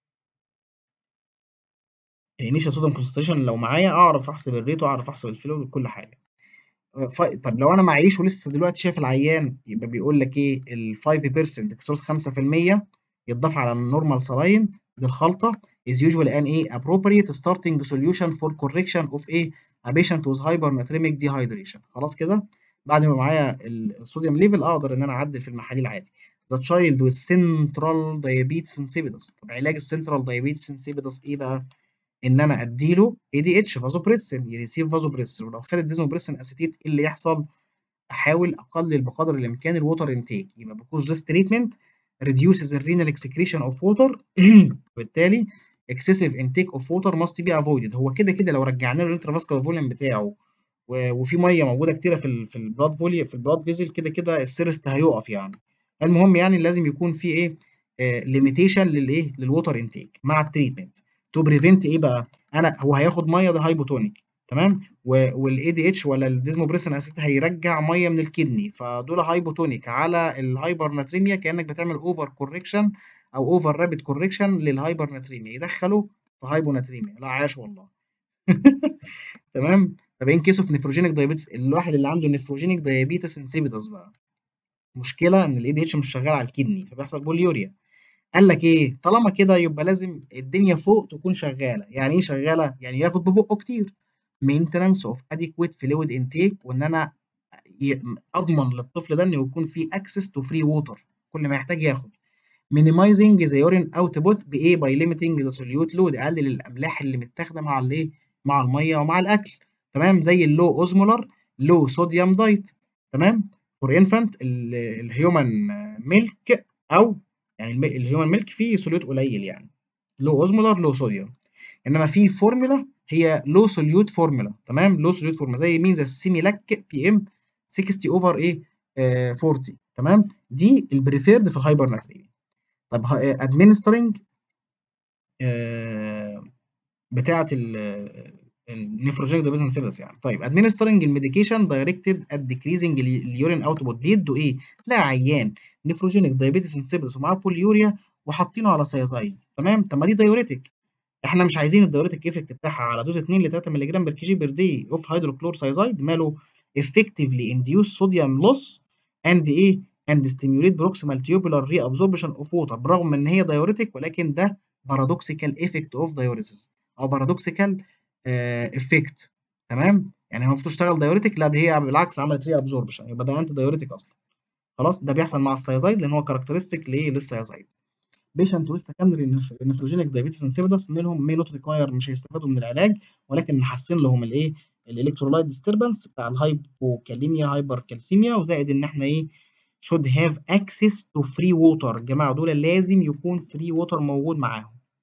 الانيشال صوديوم concentration لو معايا اعرف احسب الريت واعرف احسب الفلويد وكل حاجه ف... طب لو انا معيش ولسه دلوقتي شايف العيان يبقى بيقول لك ايه ال 5% اكسوس 5% يتضاف على النورمال سلاين دي الخلطه is usually an ايه appropriate starting solution for correction of a a patient with hypernatremic dehydration خلاص كده بعد ما معايا الصوديوم ليفل اقدر ان انا اعدل في المحاليل عادي the child with central diabetes insipidus طب علاج السنترال diabetes insipidus ايه بقى ان انا اديله اي دي اتش فازوبريسين يريسيف فازوبريسين ولو خد الديزموبريسين اسيتيت ايه اللي يحصل احاول اقلل بقدر الامكان الووتر انتيك يبقى بكوز ذس تريتمنت reduces the renal excretion of water وبالتالي excessive intake of water must be avoided هو كده كده لو رجعنا له الانترافاسكولار فوليوم بتاعه وفي ميه موجوده كتيره في ال في البلاد فوليوم في البلاد فيزل كده كده السيرست هيقف يعني المهم يعني لازم يكون في ايه ليميتيشن للايه للووتر انتيك مع التريتمنت تو بريفنت ايه بقى انا هو هياخد ميه ده هايبوتونيك تمام والاي دي اتش ولا الديزموبريسين اسيد هيرجع ميه من الكدني فدول هايبوتونيك على الهايبر ناتريميا كانك بتعمل اوفر كوركشن او اوفر رابيد كوركشن للهايبر ناتريميا يدخله في هايبوناتريميا لا عاش والله تمام طب ان كيس اوف نيفروجينيك دايابيتس الواحد اللي عنده نيفروجينيك دايابيتس انسيبيدس بقى مشكله ان الاي دي اتش مش شغال على الكدني فبيحصل بوليوريا قال لك ايه طالما كده يبقى لازم الدنيا فوق تكون شغاله يعني ايه شغاله يعني ياخد ببقه كتير maintenance of adequate fluid intake وان انا اضمن للطفل ده انه يكون في access to free water كل ما يحتاج ياخد minimizing the urine output بايه by limiting the solute load اقلل الاملاح اللي متاخده مع الايه مع الميه ومع الاكل تمام زي اللو اوزمولار لو صوديوم دايت تمام فور انفانت الهيومن ميلك او يعني الهيومن ميلك فيه سوليوت قليل يعني لو اوزمولار لو صوديوم انما في فورمولا هي لو سوليوت فورمولا تمام لو سوليوت فورمولا زي مين زي السيميلاك بي ام 60 اوفر ايه آه 40 تمام دي البريفيرد في الهايبر ناتريميا طب ادمنسترنج آه بتاعه النيفروجينيك دايبيزن سيلس يعني طيب ادمنسترنج الميديكيشن دايركتد ات ديكريزنج اليورين اوتبوت بيدوا ايه تلاقي عيان نيفروجينيك دايبيتس انسيبيدس ومعاه بوليوريا وحاطينه على سيازايد تمام طب ما دي دايوريتك احنا مش عايزين الدايوريتك ايفكت بتاعها على دوز 2 ل 3 مللي جرام بر كي جي بير دي اوف هيدروكلور سايزايد ماله effectively induce sodium loss and ايه and stimulate proximal tubular reabsorption of water برغم ان هي دايوريتك ولكن ده paradoxical effect of diuresis او paradoxical افكت تمام يعني هو المفروض تشتغل دايوريتك لا دي هي بالعكس عملت ري ابزوربشن يبقى ده انتي دايوريتك اصلا خلاص ده بيحصل مع السيازايد لان هو كاركترستيك لايه للسيازايد بيشنت ويز سكندري نيفروجينيك دايابيتس انسيبيدس منهم مي نوت ريكواير مش هيستفادوا من العلاج ولكن نحسن لهم الايه الالكترولايت ديستربنس بتاع الهايبوكاليميا هايبر كالسيميا وزائد ان احنا ايه should have access to free water الجماعه دول لازم يكون فري ووتر موجود معاهم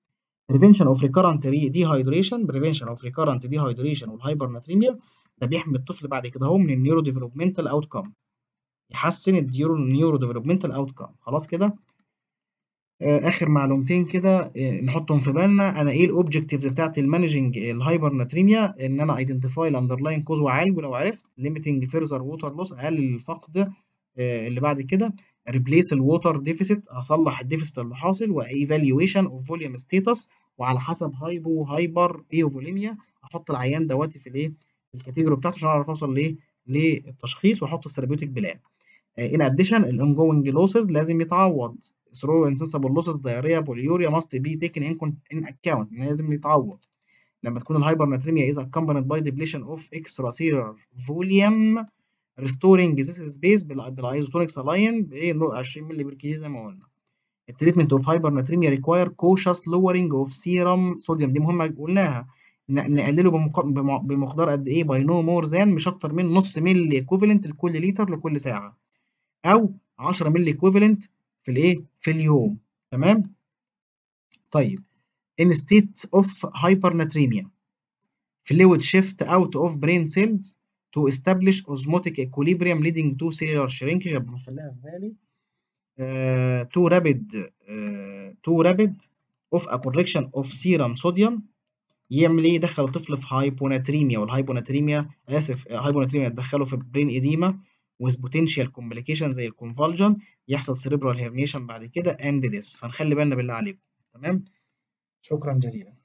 prevention of recurrent dehydration prevention of recurrent dehydration والهايبرناتريميا ده بيحمي الطفل بعد كده هو من النيورو ديفلوبمنتال اوتكم يحسن الديورو النيورو ديفلوبمنتال اوتكم خلاص كده آه، اخر معلومتين كده آه، نحطهم في بالنا انا ايه الاوبجكتيفز بتاعت المانجنج الهايبرناتريميا ان انا ايدنتيفاي الاندرلاين كوز واعالجه لو عرفت ليميتنج فيرزر ووتر لوس اقلل الفقد آه، اللي بعد كده ريبليس الووتر ديفيسيت اصلح الديفيسيت اللي حاصل وايفالويشن اوف فوليوم ستيتس وعلى حسب هايبو هايبر ايوفوليميا احط العيان دواتي في الايه في الكاتيجوري بتاعته عشان اعرف اوصل لايه للتشخيص واحط الثيرابيوتيك بلان ان اديشن الاونجوينج لوسز لازم يتعوض through insensible losses diarrhea polyuria must be taken in, in account لازم يتعوض لما تكون الهايبرناتريميا is accompanied by depletion of extracellular volume restoring this space بالايزوتونيك saline ب 20 مللي بير كي زي ما قلنا التريتمنت اوف هايبرناتريميا ريكواير كوشس لورنج اوف سيرم صوديوم دي مهمه قلناها نقلله بمقدار قد ايه باي نو مور ذان مش اكتر من نص مللي ايكوفالنت لكل لتر لكل ساعه او 10 مللي ايكوفالنت في الايه في اليوم تمام طيب in state of hypernatremia fluid shift out of brain cells to establish osmotic equilibrium leading to cellular shrinkage بنخليها في بالي uh, too rapid uh, too rapid of a correction of serum sodium يعمل ايه يدخل الطفل في هايبوناتريميا والهايبوناتريميا اسف هايبوناتريميا تدخله في برين اديما with potential complication زي الكونفالجن يحصل cerebral herniation بعد كده and this فنخلي بالنا بالله عليكم تمام شكرا جزيلا